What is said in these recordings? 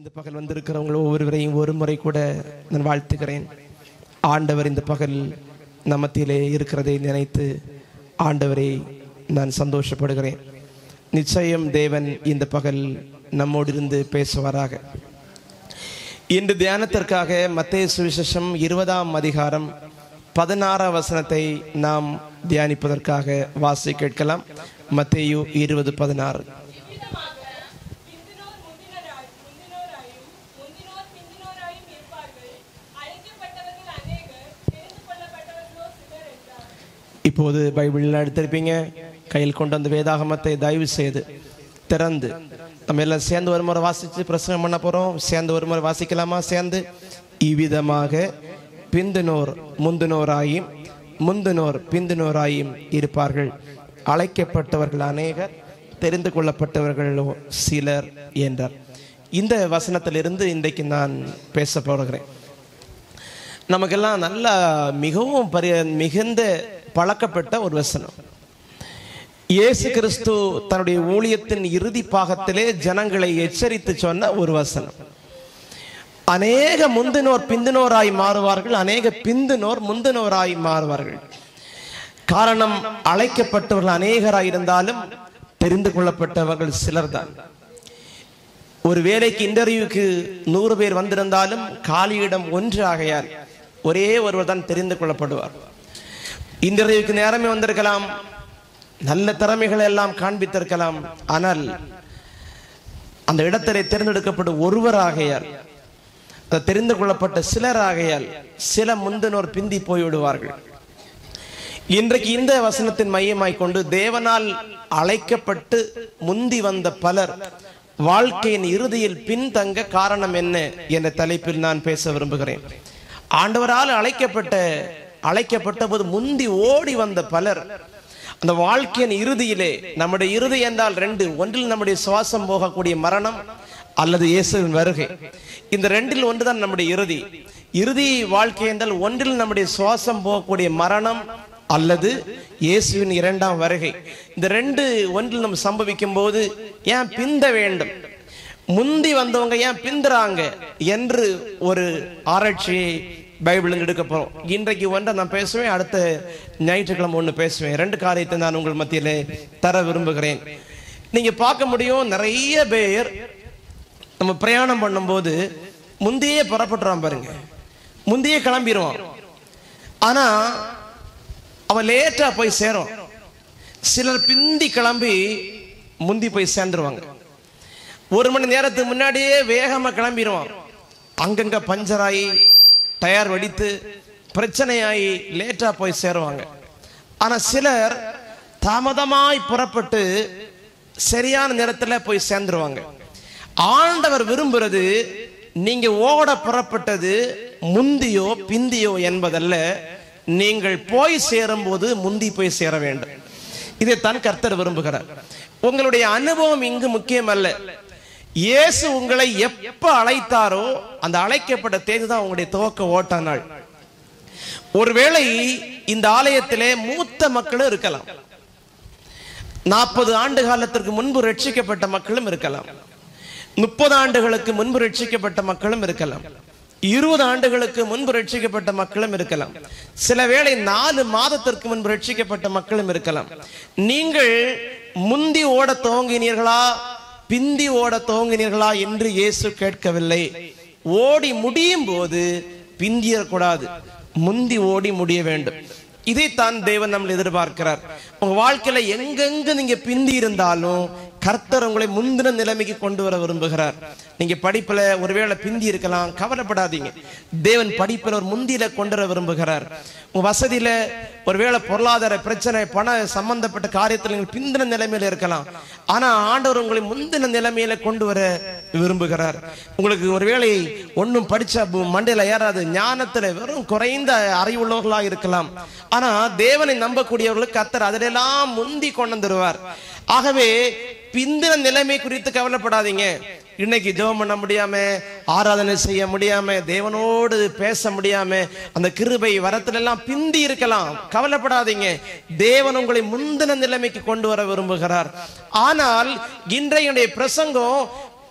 இந்த பகல் வந்திருக்கிறவங்க ஒவ்வொருவரையும் ஒரு முறை கூட நான் வாழ்த்துகிறேன் ஆண்டவர் இந்த பகல் நம்மத்திலே இருக்கிறதை நினைத்து ஆண்டவரை நான் சந்தோஷப்படுகிறேன் நிச்சயம் தேவன் இந்த பகல் நம்மோடு இருந்து பேசுவாராக இன்று தியானத்திற்காக மத்தேய சுவிசேஷம் இருபதாம் அதிகாரம் பதினாறாம் வசனத்தை நாம் தியானிப்பதற்காக வாசி கேட்கலாம் மத்தேயு இருபது பதினாறு இவ்விதமாக பிந்தினோர் முந்தினராய் முந்தினோராயும் முந்தினோர் பிந்தினோராயும் இருப்பார்கள் அழைக்கப்பட்டவர்கள் அநேகர் தெரிந்து கொள்ளப்பட்டவர்களோ சிலர் என்றார் இப்போது பைபிளில் எடுத்திருப்பீங்க கையில் கொண்டு வந்த வேதாகமத்தை தயவு செய்து திறந்து நம்ம எல்லாம் சேர்ந்து ஒரு முறை வாசித்து பிரசங்கம் பண்ண போகிறோம் சேர்ந்து ஒரு முறை வாசிக்கலாமா சேர்ந்து இவ்விதமாக பிந்தினோர் முந்தினோராயும் முந்தினோர் பிந்தினோராயும் இருப்பார்கள் அழைக்கப்பட்டவர்கள் அநேகர் தெரிந்து கொள்ளப்பட்டவர்களோ சிலர் என்றார் இந்த வசனத்திலிருந்து இன்றைக்கு நான் பேச போகிறேன் நமக்கெல்லாம் நல்ல மிகவும் பரி மிகுந்த பழக்கப்பட்ட ஒரு வசனம் இயேசு கிறிஸ்து தன்னுடைய ஊழியத்தின் இறுதி பாகத்திலே ஜனங்களை எச்சரித்து சொன்ன ஒரு வசனம் அநேக முந்தினோர் பிந்தினோராய் மாறுவார்கள் அநேக பிந்தினோர் முந்தினோராய் மாறுவார்கள் காரணம் அழைக்கப்பட்டவர்கள் அநேகராய் இருந்தாலும் தெரிந்து கொள்ளப்பட்டவர்கள் சிலர்தான் ஒரு வேலைக்கு இன்டர்வியூக்கு நூறு பேர் வந்திருந்தாலும் காலியிடம் ஒன்று ஆகையால் ஒரே ஒருவர் தான் தெரிந்து கொள்ளப்படுவார் இன்டர்வியூக்கு நேரமே வந்திருக்கலாம் நல்ல திறமைகளை எல்லாம் காண்பித்திருக்கலாம் ஆனால் அந்த இடத்திலே தேர்ந்தெடுக்கப்படும் ஒருவர் ஆகையால் அது தெரிந்து கொள்ளப்பட்ட சிலர் ஆகையால் சில முந்தினோர் பிந்தி போய்விடுவார்கள் இன்றைக்கு இந்த வசனத்தின் மையமாய் கொண்டு தேவனால் அழைக்கப்பட்டு முந்தி வந்த பலர் வாழ்க்கையின் இறுதியில் பின்தங்க காரணம் என்ன என்ற தலைப்பில் நான் பேச விரும்புகிறேன் ஆண்டவரால் அழைக்கப்பட்ட அழைக்கப்பட்ட போது முந்தி ஓடி வந்த பலர் அந்த வாழ்க்கையின் இறுதியிலே நம்முடைய இறுதி என்றால் ரெண்டு ஒன்றில் நம்முடைய சுவாசம் போகக்கூடிய மரணம் அல்லது இயேசுவின் வருகை இந்த ரெண்டில் ஒன்றுதான் நம்முடைய இறுதி இறுதி வாழ்க்கை என்றால் ஒன்றில் நம்முடைய சுவாசம் போகக்கூடிய மரணம் அல்லது இயேசுவின் இரண்டாம் வருகை இந்த ரெண்டு ஒன்றில் நம்ம சம்பவிக்கும் போது ஏன் பிந்த வேண்டும் முந்தி வந்தவங்க ஏன் பிந்துறாங்க என்று ஒரு ஆராய்ச்சியை பைபிளில் எடுக்க போறோம் இன்றைக்கு ஒன்றை நான் பேசுவேன் அடுத்த ஞாயிற்றுக்கிழமை ஒன்று பேசுவேன் ரெண்டு காரியத்தை நான் உங்கள் மத்தியிலே தர விரும்புகிறேன் நீங்க பார்க்க முடியும் நிறைய பேர் நம்ம பிரயாணம் பண்ணும்போது முந்தையே புறப்பட்டுறான் பாருங்க முந்தையே கிளம்பிடுவான் ஆனா அவன் லேட்டா போய் சேரும் சிலர் பிந்தி கிளம்பி முந்தி போய் சேர்ந்துருவாங்க ஒரு மணி நேரத்துக்கு முன்னாடியே வேகமா கிளம்பிடுவான் அங்கங்க பஞ்சராகி டயர் வெடித்து பிரச்சனையாகி லேட்டா போய் சேருவாங்க ஆனா சிலர் தாமதமாய் புறப்பட்டு சரியான நேரத்துல போய் சேர்ந்துருவாங்க ஆண்டவர் விரும்புறது நீங்க ஓட புறப்பட்டது முந்தியோ பிந்தியோ என்பதல்ல நீங்கள் போய் சேரும்போது முந்தி போய் சேர வேண்டும் இதைத்தான் கர்த்தர் விரும்புகிறார் உங்களுடைய அனுபவம் இங்கு முக்கியம் அல்ல இயேசு உங்களை எப்ப அழைத்தாரோ அந்த அழைக்கப்பட்ட தேதி தான் உங்களுடைய துவக்க ஓட்ட நாள் ஒருவேளை இந்த ஆலயத்திலே மூத்த மக்களும் இருக்கலாம் நாற்பது ஆண்டு காலத்திற்கு முன்பு ரட்சிக்கப்பட்ட மக்களும் இருக்கலாம் முப்பது ஆண்டுகளுக்கு முன்பு ரட்சிக்கப்பட்ட மக்களும் இருக்கலாம் இருபது ஆண்டுகளுக்கு முன்பு ரட்சிக்கப்பட்ட மக்களும் இருக்கலாம் சில வேளை நாலு மாதத்திற்கு முன்பு ரட்சிக்கப்பட்ட மக்களும் இருக்கலாம் நீங்கள் முந்தி ஓட துவங்கினீர்களா பிந்தி ஓட துவங்கினீர்களா என்று இயேசு கேட்கவில்லை ஓடி முடியும் போது பிந்தியக்கூடாது முந்தி ஓடி முடிய வேண்டும் இதைத்தான் தேவன் நம்மளை எதிர்பார்க்கிறார் உங்க வாழ்க்கையில எங்கெங்க நீங்க பிந்தி இருந்தாலும் கர்த்தர் உங்களை முந்தின நிலைமைக்கு கொண்டு வர விரும்புகிறார் நீங்க படிப்புல ஒருவேளை பிந்தி இருக்கலாம் கவலைப்படாதீங்க தேவன் படிப்புல ஒரு முந்தியில கொண்டு வர விரும்புகிறார் உங்க வசதியில ஒருவேளை பொருளாதார பிரச்சனை பண சம்பந்தப்பட்ட காரியத்தில் நீங்கள் பிந்தின நிலைமையில இருக்கலாம் ஆனா ஆண்டவர் உங்களை முந்தின நிலைமையில கொண்டு வர விரும்புகிறார் உங்களுக்கு ஒருவேளை ஒன்றும் படிச்ச பு- மண்டையில ஏறாது ஞானத்துல வெறும் குறைந்த அறிவுள்ளவர்களா இருக்கலாம் ஆனா தேவனை நம்பக்கூடியவர்களுக்கு கத்தர் அதிலெல்லாம் முந்தி கொண்டு வந்துருவார் ஆகவே பிந்தின நிலைமை குறித்து கவலைப்படாதீங்க இன்னைக்கு ஜெபம் பண்ண முடியாம ஆராதனை செய்ய முடியாம தேவனோடு பேச முடியாம அந்த கிருபை வரத்துல எல்லாம் பிந்தி இருக்கலாம் கவலைப்படாதீங்க தேவன் உங்களை முந்தின நிலைமைக்கு கொண்டு வர விரும்புகிறார் ஆனால் இன்றைய பிரசங்கம்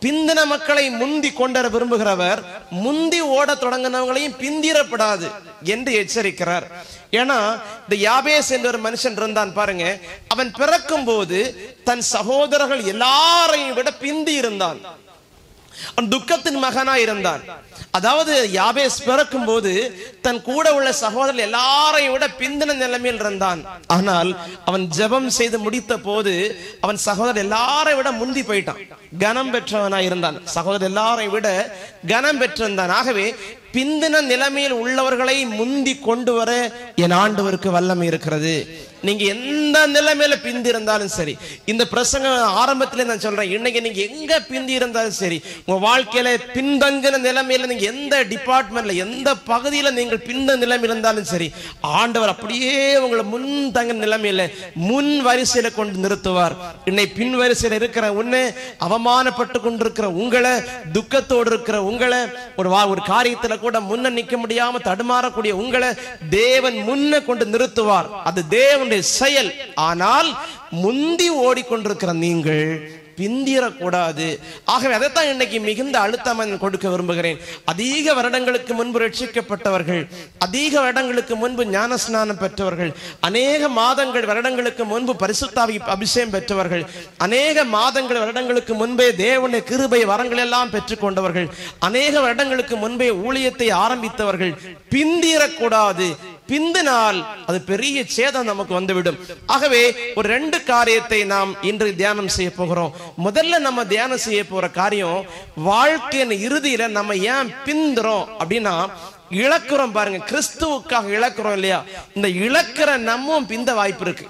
பிந்தின மக்களை முந்தி கொண்டர விரும்புகிறவர் முந்தி ஓட தொடங்கினவங்களையும் பிந்திரப்படாது என்று எச்சரிக்கிறார் ஏன்னா இந்த யாபேஸ் என்ற ஒரு மனுஷன் இருந்தான் பாருங்க அவன் பிறக்கும் போது தன் சகோதரர்கள் எல்லாரையும் விட பிந்தி இருந்தான் அவன் துக்கத்தின் மகனா இருந்தான் அதாவது யாபேஸ் பிறக்கும் போது தன் கூட உள்ள சகோதரர் எல்லாரையும் விட பிந்தின நிலைமையில் இருந்தான் ஆனால் அவன் ஜெபம் செய்து முடித்த போது அவன் சகோதரர் எல்லாரையும் விட முந்தி போயிட்டான் கனம் பெற்றவனா இருந்தான் சகோதரர் எல்லாரையும் விட கனம் பெற்றிருந்தான் ஆகவே பிந்தின நிலைமையில் உள்ளவர்களை முந்தி கொண்டு வர என் ஆண்டவருக்கு வல்லமை இருக்கிறது நீங்க எந்த நிலைமையில பிந்தி இருந்தாலும் சரி இந்த பிரசங்க ஆரம்பத்திலே நான் சொல்றேன் இன்னைக்கு நீங்க எங்க பிந்தி இருந்தாலும் சரி உங்க வாழ்க்கையில பின்தங்கின நிலைமையில நீங்க எந்த டிபார்ட்மெண்ட்ல எந்த பகுதியில நீங்கள் பிந்த நிலைமையில் இருந்தாலும் சரி ஆண்டவர் அப்படியே உங்களை முன் தங்க நிலைமையில முன் வரிசையில கொண்டு நிறுத்துவார் இன்னை பின் வரிசையில இருக்கிற உன்னை அவமானப்பட்டு கொண்டிருக்கிற உங்களை துக்கத்தோடு இருக்கிற உங்களை ஒரு வா ஒரு காரியத்துல கூட முன்ன நிக்க முடியாம தடுமாறக்கூடிய உங்களை தேவன் முன்ன கொண்டு நிறுத்துவார் அது தேவனுடைய செயல் ஆனால் முந்தி ஓடிக்கொண்டிருக்கிற நீங்கள் பிந்திரக்கூடாது ஆகவே அதைத்தான் இன்னைக்கு மிகுந்த அழுத்தம் நான் கொடுக்க விரும்புகிறேன் அதிக வருடங்களுக்கு முன்பு ரட்சிக்கப்பட்டவர்கள் அதிக வருடங்களுக்கு முன்பு ஞானஸ்நானம் பெற்றவர்கள் அநேக மாதங்கள் வருடங்களுக்கு முன்பு பரிசுத்தாவி அபிஷேகம் பெற்றவர்கள் அநேக மாதங்கள் வருடங்களுக்கு முன்பே தேவனுடைய கிருபை வரங்கள் எல்லாம் பெற்றுக்கொண்டவர்கள் அநேக வருடங்களுக்கு முன்பே ஊழியத்தை ஆரம்பித்தவர்கள் பிந்திரக்கூடாது பிந்தினால் அது பெரிய சேதம் நமக்கு வந்துவிடும் ஆகவே ஒரு ரெண்டு காரியத்தை நாம் இன்று தியானம் செய்ய போகிறோம் முதல்ல நம்ம தியானம் செய்ய போற காரியம் வாழ்க்கையின் இறுதியில நம்ம ஏன் பிந்துறோம் அப்படின்னா இழக்கிறோம் பாருங்க கிறிஸ்துவுக்காக இழக்கிறோம் இல்லையா இந்த இழக்கிற நம்மும் பிந்த வாய்ப்பு இருக்கு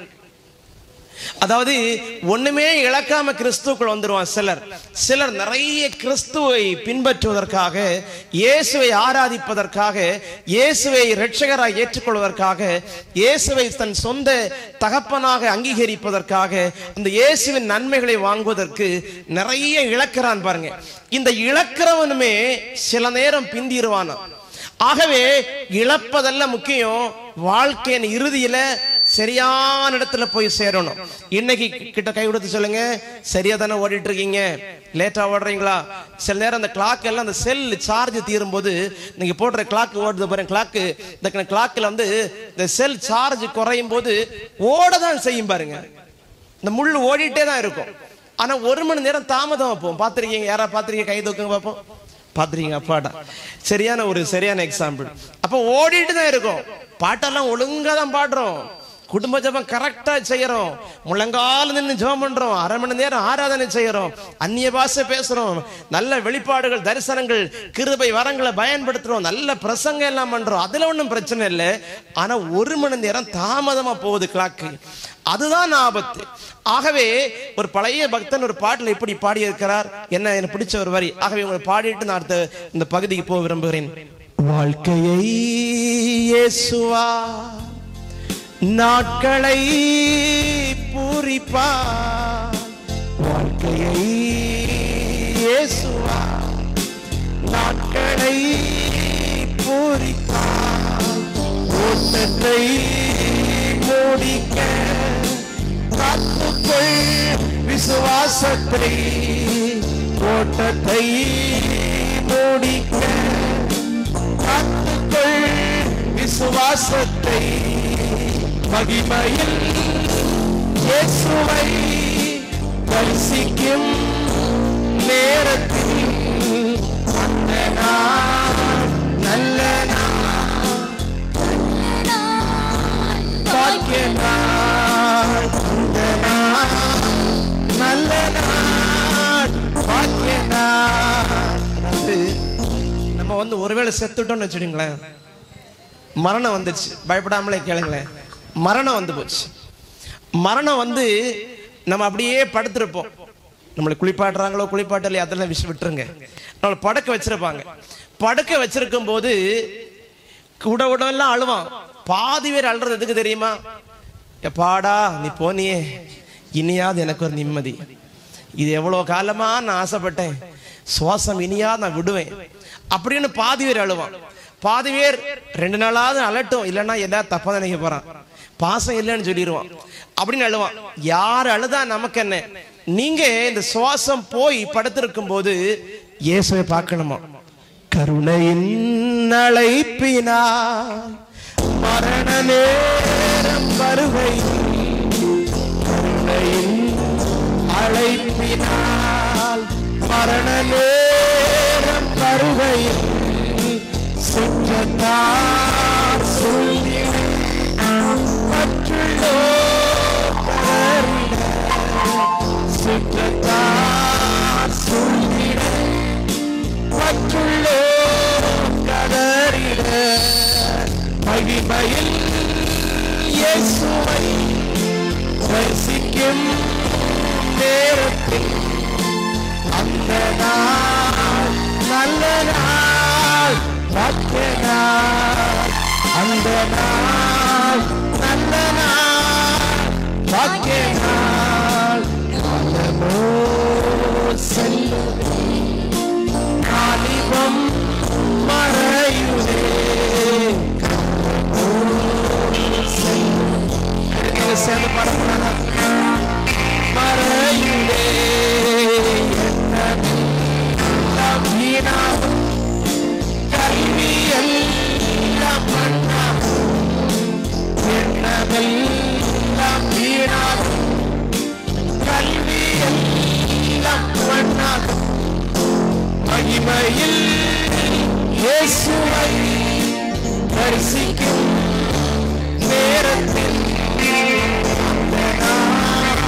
அதாவது ஒண்ணுமே இழக்காம கிறிஸ்துவுக்குள் வந்துருவான் சிலர் சிலர் நிறைய கிறிஸ்துவை பின்பற்றுவதற்காக இயேசுவை ஆராதிப்பதற்காக இயேசுவை இரட்சகராய் ஏற்றுக்கொள்வதற்காக இயேசுவை தன் சொந்த தகப்பனாக அங்கீகரிப்பதற்காக அந்த இயேசுவின் நன்மைகளை வாங்குவதற்கு நிறைய இழக்கிறான் பாருங்க இந்த இழக்கிறவனுமே சில நேரம் பிந்திருவானாம் ஆகவே இழப்பதல்ல முக்கியம் வாழ்க்கையின் இறுதியில சரியான இடத்துல போய் சேரணும் இன்னைக்கு கிட்ட கை கொடுத்து சொல்லுங்க சரியா தானே ஓடிட்டு இருக்கீங்க லேட்டா ஓடுறீங்களா சில நேரம் அந்த கிளாக் எல்லாம் அந்த செல் சார்ஜ் தீரும் போது நீங்க போடுற கிளாக் ஓடுது பாருங்க கிளாக்கு இந்த கிளாக்ல வந்து இந்த செல் சார்ஜ் குறையும் போது ஓட தான் செய்யும் பாருங்க இந்த முள் ஓடிட்டே தான் இருக்கும் ஆனா ஒரு மணி நேரம் தாமதம் வைப்போம் பாத்திருக்கீங்க யாரா பாத்திருக்கீங்க கை தூக்குங்க பார்ப்போம் பாத்துறீங்க அப்பாடா சரியான ஒரு சரியான எக்ஸாம்பிள் அப்ப ஓடிட்டு தான் இருக்கும் பாட்டெல்லாம் ஒழுங்கா தான் பாடுறோம் குடும்ப ஜபம் கரெக்டா செய்யறோம் முழங்கால நின்று ஜெபம் பண்றோம் அரை மணி நேரம் ஆராதனை செய்யறோம் அந்நிய பாஷை பேசுறோம் நல்ல வெளிப்பாடுகள் தரிசனங்கள் கிருபை வரங்களை பயன்படுத்துறோம் நல்ல பிரசங்க எல்லாம் பண்றோம் அதுல ஒன்றும் பிரச்சனை இல்லை ஆனா ஒரு மணி நேரம் தாமதமா போகுது கிளாக்கு அதுதான் ஆபத்து ஆகவே ஒரு பழைய பக்தன் ஒரு பாட்டில் இப்படி பாடியிருக்கிறார் என்ன எனக்கு பிடிச்ச ஒரு வரி ஆகவே உங்களை பாடிட்டு நான் அடுத்த இந்த பகுதிக்கு போக விரும்புகிறேன் வாழ்க்கையை இயேசுவா நாட்களை பூரிப்பா வாழ்க்கையை இயேசுவா நாட்களை பூரிப்பா ஓட்டத்தை மூடிக்க காத்துக்கொள் விசுவாசத்தை ஓட்டத்தை மூடிக்க காத்துக்கொள் விசுவாசத்தை மகிமையில் இயேசுவை தரிசிக்கும் நேரத்தில் அந்த நாள் நல்ல நாள் பாக்கிய நாள் இந்த நாள் நல்ல நாள் பாக்கிய நாள் அது நம்ம வந்து ஒருவேளை செத்துட்டோம்னு வச்சுடுங்களேன் மரணம் வந்துச்சு பயப்படாமலே கேளுங்களேன் மரணம் வந்து போச்சு மரணம் வந்து நம்ம அப்படியே படுத்திருப்போம் நம்மளை குளிப்பாட்டுறாங்களோ குளிப்பாட்டலையோ அதெல்லாம் விஷயம் விட்டுருங்க நம்மளை படுக்க வச்சிருப்பாங்க படுக்க வச்சிருக்கும் போது கூட உடவெல்லாம் அழுவான் பாதி பேர் அழுறது எதுக்கு தெரியுமா எப்பாடா நீ போனியே இனியாவது எனக்கு ஒரு நிம்மதி இது எவ்வளவு காலமா நான் ஆசைப்பட்டேன் சுவாசம் இனியாவது நான் விடுவேன் அப்படின்னு பாதி பேர் அழுவான் பாதி பேர் ரெண்டு நாளாவது அலட்டும் இல்லைன்னா எல்லாரும் தப்பா நினைக்க போறான் பாசம் இல்லைன்னு சொல்லிடுவான் அப்படின்னு அழுவான் யார் அழுதா நமக்கு என்ன நீங்க இந்த சுவாசம் போய் படுத்திருக்கும் போது இயேசுவை பார்க்கணுமா கருணையின் அழைப்பினால் மரண நேரம் வருகை கருணையின் அழைப்பினால் மரண நேரம் வருகை சுற்றத்தார் சொல்லி மற்றுள்ளோ சுற்றத்தார் சொல்லிட மற்றுள்ளோ கதறிட மகிமையில் இயேசுவை தரிசிக்கும் நேரத்தில் அந்த நாள் நல்ல நாள் பக்க நாள் அந்த நாள் நல்ல நாள் பக்க நாள் காலமோ செல்லுதே காலிபம் மறையுதே காலமோ செல்லுதே சேர்ந்து பாடக்கூடாதா மறையுதே எண்ணமெல்லாம் வீணாகும் கல்வியெல்லாம் மண்ணாகும் எண்ணமெல்லாம் வீணாகும் கல்வியெல்லாம் மண்ணாகும் மகிமையில் இயேசுவை தரிசிக்கும் நேரத்தில் அந்த நாள்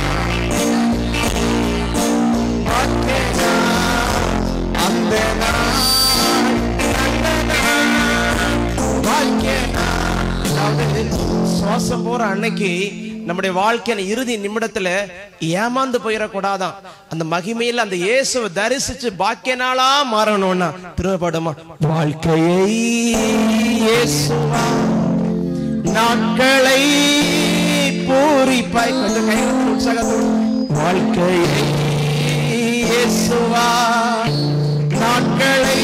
பார்த்தேனா அந்த நாள் நல்ல நாள் வாழ்க்கைனா அதாவது சுவாசம் போற அன்னைக்கு நம்முடைய வாழ்க்கையின் இறுதி நிமிடத்துல ஏமாந்து போயிடக்கூடாதான் அந்த மகிமையில் அந்த இயேசுவை தரிசிச்சு பாக்கிய நாளா மாறணும்னா திரும்பப்படுமா வாழ்க்கையை இயேசுவா நாட்களை பூரிப்பாய் கொஞ்சம் கை உற்சாகத்தோடு வாழ்க்கையை இயேசுவா நாட்களை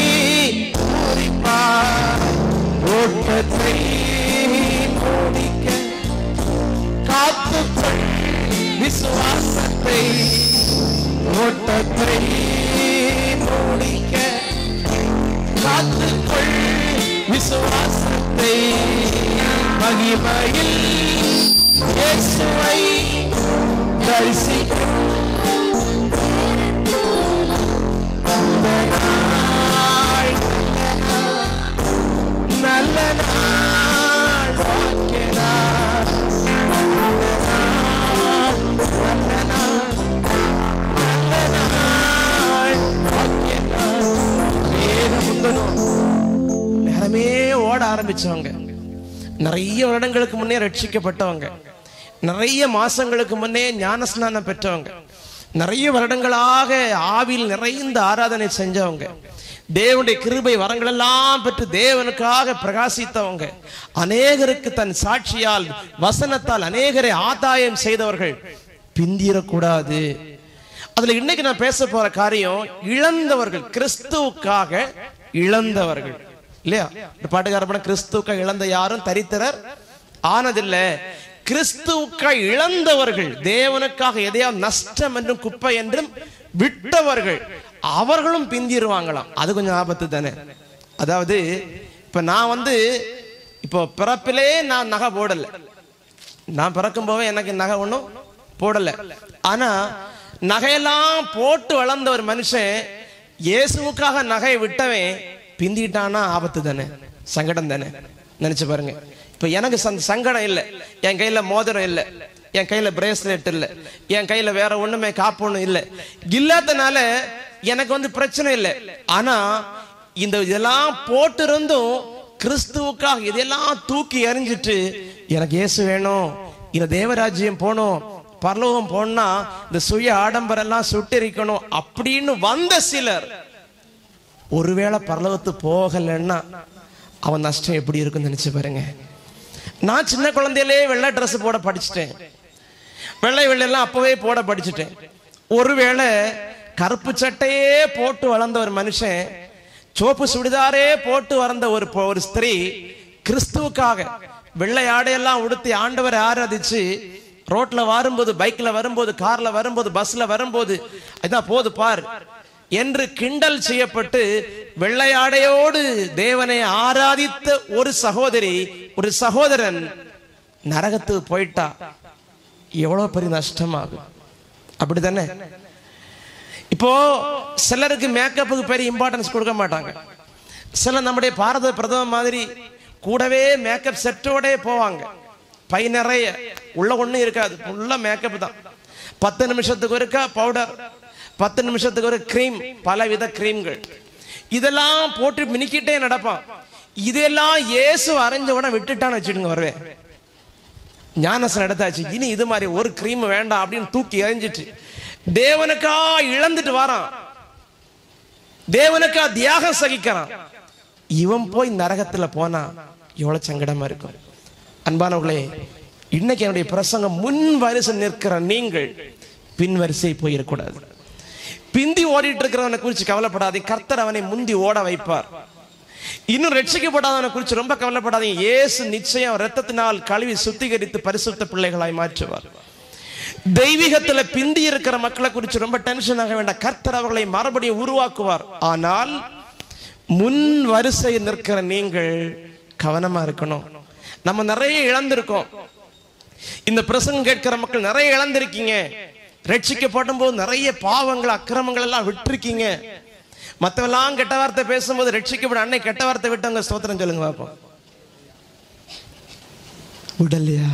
பூரிப்பாய் ஓட்டத்தை முடிக்க காத்துக்கொள் விசுவாசத்தை ஓட்டத்தை முடிக்க காத்துக்கொள் விசுவாசத்தை மகிமையில் இயேசுவை தரிசிக்கும் அந்த நாள் நல்ல நாள் வாழ்க்கை நாள் நல்ல நாள் நல்ல நாள் நல்ல நாள் வாழ்க்கை நாள் வேகம் முந்தணும் நேரமே ஓட ஆரம்பிச்சவங்க நிறைய வருடங்களுக்கு முன்னே ரட்சிக்கப்பட்டவங்க நிறைய மாசங்களுக்கு முன்னே ஞானஸ்நானம் பெற்றவங்க நிறைய வருடங்களாக ஆவியில் நிறைந்த ஆராதனை செஞ்சவங்க தேவனுடைய கிருபை வரங்கள் எல்லாம் பெற்று தேவனுக்காக பிரகாசித்தவங்க அநேகருக்கு தன் சாட்சியால் வசனத்தால் அநேகரை ஆதாயம் செய்தவர்கள் பிந்திரக்கூடாது அதுல இன்னைக்கு நான் பேச போற காரியம் இழந்தவர்கள் கிறிஸ்துவுக்காக இழந்தவர்கள் இல்லையா இந்த பாட்டுக்கார படம் கிறிஸ்துவுக்காக இழந்த யாரும் தரித்திரர் ஆனதில்லை கிறிஸ்துவுக்காக இழந்தவர்கள் தேவனுக்காக எதையாவது நஷ்டம் என்றும் குப்பை என்றும் விட்டவர்கள் அவர்களும் பிந்திருவாங்களாம் அது கொஞ்சம் ஆபத்து தானே அதாவது இப்ப நான் வந்து இப்போ பிறப்பிலே நான் நகை போடல நான் பிறக்கும் போவே எனக்கு நகை ஒன்றும் போடல ஆனா நகையெல்லாம் போட்டு வளர்ந்த ஒரு மனுஷன் இயேசுவுக்காக நகையை விட்டவன் பிந்திட்டானா ஆபத்து தானே சங்கடம் தானே நினைச்சு பாருங்க இப்ப எனக்கு சந்த சங்கடம் இல்லை என் கையில மோதிரம் இல்லை என் கையில பிரேஸ்லெட் இல்லை என் கையில வேற ஒண்ணுமே காப்பு ஒண்ணும் இல்லை இல்லாதனால எனக்கு வந்து பிரச்சனை இல்லை ஆனா இந்த இதெல்லாம் போட்டிருந்தும் கிறிஸ்துவுக்காக இதெல்லாம் தூக்கி எறிஞ்சிட்டு எனக்கு இயேசு வேணும் இந்த தேவராஜ்யம் போகணும் பரலோகம் போனா இந்த சுய ஆடம்பரம் எல்லாம் சுட்டெரிக்கணும் அப்படின்னு வந்த சிலர் ஒருவேளை பரலோகத்து போகலைன்னா அவன் நஷ்டம் எப்படி இருக்குன்னு நினைச்சு பாருங்க நான் சின்ன குழந்தையிலே வெள்ளை ட்ரெஸ் போட படிச்சுட்டேன் வெள்ளை வெள்ளையெல்லாம் அப்பவே போட படிச்சுட்டேன் ஒருவேளை கருப்பு சட்டையே போட்டு வளர்ந்த ஒரு மனுஷன் சோப்பு சுடிதாரே போட்டு வளர்ந்த ஒரு பொ- ஒரு ஸ்திரீ கிறிஸ்துவுக்காக வெள்ளை ஆடையெல்லாம் உடுத்தி ஆண்டவரை ஆராதிச்சு ரோட்ல வரும்போது பைக்ல வரும்போது கார்ல வரும்போது பஸ்ல வரும்போது அதான் போது பார் என்று கிண்டல் செய்யப்பட்டு வெள்ளையாடையோடு தேவனை ஆராதித்த ஒரு சகோதரி ஒரு சகோதரன் நரகத்துக்கு போயிட்டா எவ்வளவு பெரிய நஷ்டமாகும் அப்படிதானே இப்போ சிலருக்கு மேக்கப்புக்கு பெரிய இம்பார்ட்டன்ஸ் கொடுக்க மாட்டாங்க சில நம்முடைய பாரத பிரதமர் மாதிரி கூடவே மேக்கப் செட்டோட போவாங்க பை நிறைய உள்ள ஒண்ணும் இருக்காது ஃபுல்லா மேக்கப் தான் பத்து நிமிஷத்துக்கு ஒருக்கா பவுடர் பத்து நிமிஷத்துக்கு ஒரு கிரீம் பலவித கிரீம்கள் இதெல்லாம் போட்டு மினிக்கிட்டே நடப்பான் இதெல்லாம் இயேசு அரைஞ்ச உடனே விட்டுட்டான்னு வச்சுடுங்க வருவேன் ஞானசன் எடுத்தாச்சு இனி இது மாதிரி ஒரு கிரீம் வேண்டாம் அப்படின்னு தூக்கி எறிஞ்சிட்டு தேவனுக்கா இழந்துட்டு வரான் தேவனுக்கா தியாகம் சகிக்கிறான் இவன் போய் நரகத்துல போனா எவ்வளவு சங்கடமா இருக்கும் அன்பானவர்களே இன்னைக்கு என்னுடைய பிரசங்கம் முன் வரிசை நிற்கிற நீங்கள் பின் வரிசை போயிடக்கூடாது பிந்தி ஓடிட்டு இருக்கிறவனை குறித்து கவலைப்படாதே கர்த்தர் அவனை முந்தி ஓட வைப்பார் இன்னும் ரட்சிக்கப்படாதவனை குறித்து ரொம்ப கவலைப்படாதீங்க இயேசு நிச்சயம் ரத்தத்தினால் கழுவி சுத்திகரித்து பரிசுத்த பிள்ளைகளாய் மாற்றுவார் தெய்வீகத்துல பிந்தி இருக்கிற மக்களை குறித்து ரொம்ப டென்ஷன் ஆக வேண்டாம் கர்த்தர் அவர்களை மறுபடியும் உருவாக்குவார் ஆனால் முன் வரிசையில் நிற்கிற நீங்கள் கவனமா இருக்கணும் நம்ம நிறைய இழந்திருக்கோம் இந்த பிரசங்கம் கேட்கிற மக்கள் நிறைய இழந்திருக்கீங்க ரட்சிக்கப்படும் போது நிறைய பாவங்கள் அக்கிரமங்கள் எல்லாம் விட்டுருக்கீங்க மத்தவெல்லாம் கெட்ட வார்த்தை பேசும்போது ரட்சிக்கப்பட அன்னை கெட்ட வார்த்தை விட்டவங்க ஸ்தோத்திரம் சொல்லுங்க பாப்போம் விடலையா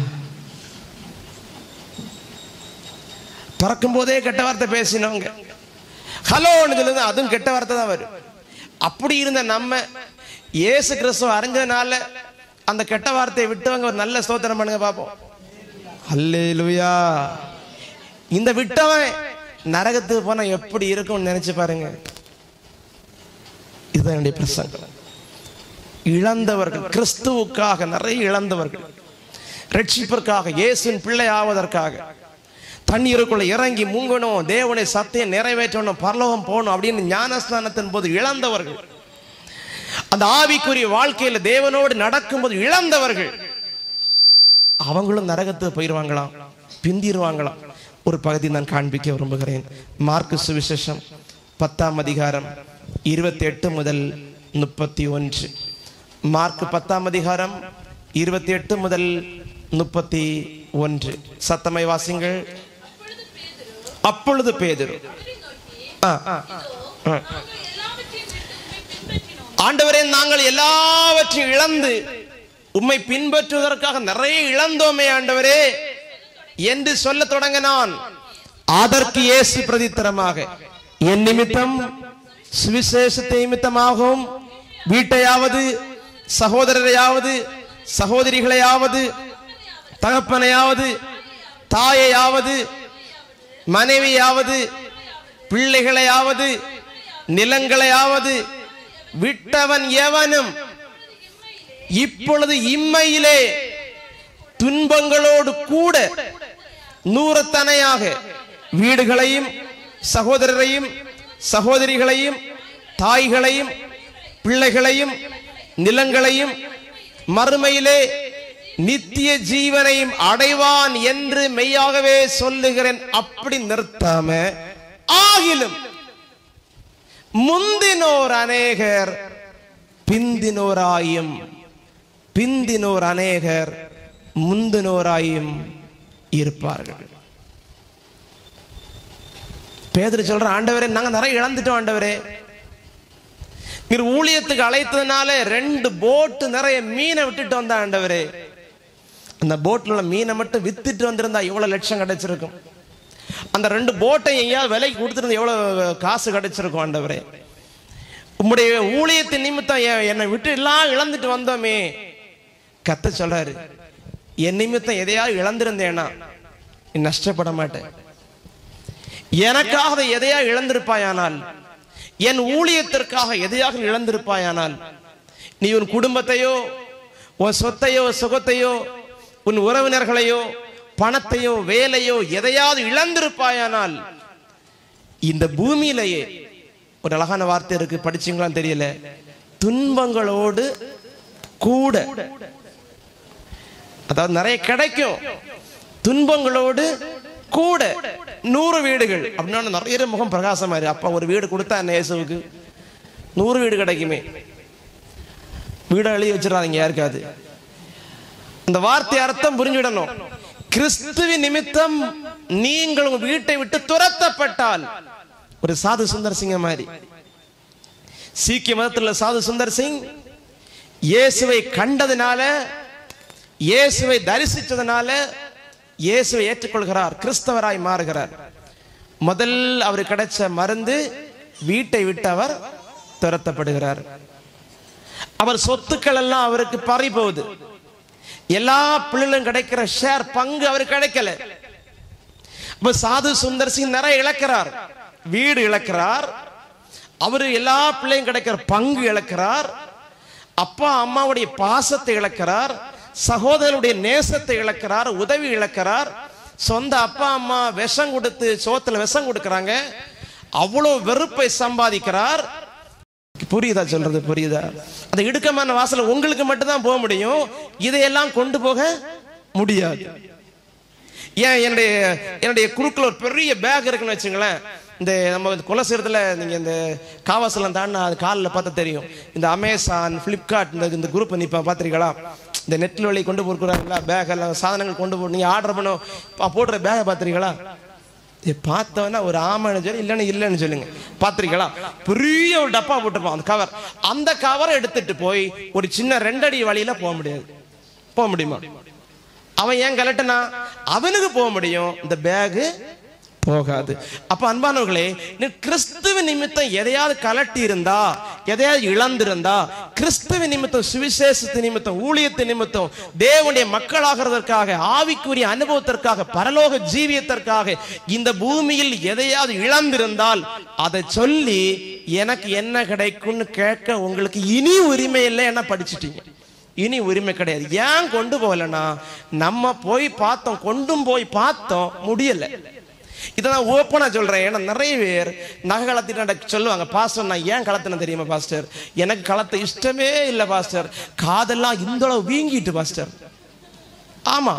பிறக்கும் போதே கெட்ட வார்த்தை பேசினவங்க ஹலோன்னு சொல்லுது அதுவும் கெட்ட வார்த்தை தான் வரும் அப்படி இருந்த நம்ம இயேசு கிறிஸ்துவ அறிஞ்சதுனால அந்த கெட்ட வார்த்தையை விட்டவங்க ஒரு நல்ல ஸ்தோத்திரம் பண்ணுங்க பாப்போம் அல்லேலூயா இந்த விட்டவன் நரகத்துக்கு போனா எப்படி இருக்கும்னு நினைச்சு பாருங்க இதுதான் என்னுடைய பிரசங்கம் இழந்தவர்கள் கிறிஸ்துவுக்காக நிறைய இழந்தவர்கள் ரட்சிப்பிற்காக இயேசுவின் பிள்ளை ஆவதற்காக தண்ணீருக்குள்ள இறங்கி முங்கணும் தேவனை சத்தியம் நிறைவேற்றணும் பரலோகம் போகணும் அப்படின்னு ஞானஸ்நானத்தின் போது இழந்தவர்கள் அந்த ஆவிக்குரிய வாழ்க்கையில தேவனோடு நடக்கும்போது இழந்தவர்கள் அவங்களும் நரகத்துக்கு போயிருவாங்களாம் பிந்திருவாங்களாம் ஒரு பகுதி நான் காண்பிக்க விரும்புகிறேன் மார்க்கு சுவிசேஷம் பத்தாம் அதிகாரம் இருபத்தி எட்டு முதல் முப்பத்தி ஒன்று மார்க் பத்தாம் அதிகாரம் இருபத்தி எட்டு முதல் முப்பத்தி ஒன்று சத்தமை வாசிங்கள் அப்பொழுது பேதுரு ஆ, ஆ, ஆ. ஆண்டவரே நாங்கள் எல்லாவற்றையும் இழந்து உம்மை பின்பற்றுவதற்காக நிறைய இழந்தோமே ஆண்டவரே என்று சொல்ல தொடங்கினான் அதற்கு இயேசு பிரதித்தரமாக என் நிமித்தம் சுவிசேஷத்தை நிமித்தமாகவும் வீட்டையாவது சகோதரரையாவது சகோதரிகளையாவது தகப்பனையாவது தாயையாவது மனைவியாவது பிள்ளைகளையாவது நிலங்களையாவது விட்டவன் எவனும் இப்பொழுது இம்மையிலே துன்பங்களோடு கூட நூறத்தனையாக வீடுகளையும் சகோதரரையும் சகோதரிகளையும் தாய்களையும் பிள்ளைகளையும் நிலங்களையும் மறுமையிலே நித்திய ஜீவனையும் அடைவான் என்று மெய்யாகவே சொல்லுகிறேன் அப்படி நிறுத்தாம ஆகிலும் முந்தினோர் அநேகர் பிந்தினோராயும் பிந்தினோர் அநேகர் முந்தினோராயும் இருப்பார்கள் பேதர் சொல்ற ஆண்டவரே நாங்க நிறைய இழந்துட்டோம் ஆண்டவரே நீர் ஊழியத்துக்கு அழைத்ததுனால ரெண்டு போட்டு நிறைய மீனை விட்டுட்டு வந்த ஆண்டவரே அந்த போட்ல உள்ள மீனை மட்டும் வித்துட்டு வந்திருந்தா எவ்வளவு லட்சம் கிடைச்சிருக்கும் அந்த ரெண்டு போட்டை எங்கேயாவது விலைக்கு கொடுத்துருந்தா எவ்வளவு காசு கிடைச்சிருக்கும் ஆண்டவரே உம்முடைய ஊழியத்தின் நிமித்தம் எ- என்னை விட்டு எல்லாம் இழந்துட்டு வந்தோமே கத்த சொல்றாரு என் நிமித்தம் எதையாவது இழந்திருந்தேனா நீ நஷ்டப்பட மாட்டேன் எனக்காக எதையா இழந்திருப்பாயானால் என் ஊழியத்திற்காக எதையாக இழந்திருப்பாயானால் நீ உன் குடும்பத்தையோ உன் சொத்தையோ சுகத்தையோ உன் உறவினர்களையோ பணத்தையோ வேலையோ எதையாவது இழந்திருப்பாயானால் இந்த பூமியிலேயே ஒரு அழகான வார்த்தை இருக்கு படிச்சீங்களான்னு தெரியல துன்பங்களோடு கூட அதாவது நிறைய கிடைக்கும் துன்பங்களோடு கூட நூறு வீடுகள் அப்படின்னா நிறைய முகம் பிரகாசமா இருக்கு அப்ப ஒரு வீடு கொடுத்தா என்ன இயேசுவுக்கு நூறு வீடு கிடைக்குமே வீடை எழுதி வச்சிடாதீங்க யாருக்காது அந்த வார்த்தை அர்த்தம் புரிஞ்சுடணும் கிறிஸ்துவின் நிமித்தம் நீங்கள் உங்க வீட்டை விட்டு துரத்தப்பட்டால் ஒரு சாது சுந்தர் சிங்க மாதிரி சீக்கிய மதத்தில் உள்ள சாது சுந்தர் சிங் இயேசுவை கண்டதுனால இயேசுவை தரிசித்ததுனால இயேசுவை ஏற்றுக்கொள்கிறார் கிறிஸ்தவராய் மாறுகிறார் முதல் அவர் கிடைச்ச மருந்து வீட்டை விட்டு அவர் துரத்தப்படுகிறார் அவர் சொத்துக்கள் எல்லாம் அவருக்கு பறி போகுது எல்லா பிள்ளைகளும் கிடைக்கிற ஷேர் பங்கு அவருக்கு கிடைக்கல அப்ப சாது சுந்தர் சிங் நிறைய இழக்கிறார் வீடு இழக்கிறார் அவரு எல்லா பிள்ளையும் கிடைக்கிற பங்கு இழக்கிறார் அப்பா அம்மாவுடைய பாசத்தை இழக்கிறார் சகோதரருடைய நேசத்தை இழக்கிறார் உதவி இழக்கிறார் சொந்த அப்பா அம்மா விஷம் கொடுத்து சோத்துல விஷம் கொடுக்கறாங்க அவ்வளவு வெறுப்பை சம்பாதிக்கிறார் புரியுதா சொல்றது புரியுதா அந்த இடுக்கமான வாசல் உங்களுக்கு மட்டும்தான் போக முடியும் இதையெல்லாம் கொண்டு போக முடியாது ஏன் என்னுடைய என்னுடைய குறுக்கில் ஒரு பெரிய பேக் இருக்குன்னு வச்சுங்களேன் இந்த நம்ம இந்த குலசீரத்தில் நீங்கள் இந்த காவாசலம் தாண்டினா அது காலில் பார்த்தா தெரியும் இந்த அமேசான் ஃப்ளிப்கார்ட் இந்த இந்த குரூப் இப்போ பார்த்துருக்கீங்களா இந்த நெட்டில் வழி கொண்டு போட்டுக்கிறாங்களா பேக் எல்லாம் சாதனங்கள் கொண்டு போ நீங்கள் ஆர்டர் பண்ண பா- போடுற பேகை பார்த்துருக்கீங்களா இது பார்த்தவனா ஒரு ஆமான்னு சொல்லி இல்லைன்னு இல்லைன்னு சொல்லுங்க பார்த்துருக்கீங்களா பெரிய ஒரு டப்பா போட்டிருப்பான் அந்த கவர் அந்த கவரை எடுத்துட்டு போய் ஒரு சின்ன ரெண்டடி வழியில போக முடியாது போக முடியுமா அவன் ஏன் கலட்டுனா அவனுக்கு போக முடியும் இந்த பேகு போகாது அப்ப அன்பானவர்களே நீ கிறிஸ்துவ நிமித்தம் எதையாவது கலட்டி இருந்தா எதையாவது இழந்திருந்தா கிறிஸ்துவ நிமித்தம் சுவிசேஷத்து நிமித்தம் ஊழியத்து நிமித்தம் தேவனுடைய மக்களாகிறதற்காக ஆவிக்குரிய அனுபவத்திற்காக பரலோக ஜீவியத்திற்காக இந்த பூமியில் எதையாவது இழந்திருந்தால் அதை சொல்லி எனக்கு என்ன கிடைக்கும்னு கேட்க உங்களுக்கு இனி உரிமை இல்லை என்ன படிச்சிட்டீங்க இனி உரிமை கிடையாது ஏன் கொண்டு போகலன்னா நம்ம போய் பார்த்தோம் கொண்டும் போய் பார்த்தோம் முடியல இதை நான் ஓப்பனா சொல்றேன் ஏன்னா நிறைய பேர் நகை கலத்திட்டு சொல்லுவாங்க பாஸ்டர் நான் ஏன் கலத்தினேன் தெரியுமா பாஸ்டர் எனக்கு கலத்த இஷ்டமே இல்லை பாஸ்டர் காதெல்லாம் இந்த அளவு வீங்கிட்டு பாஸ்டர் ஆமா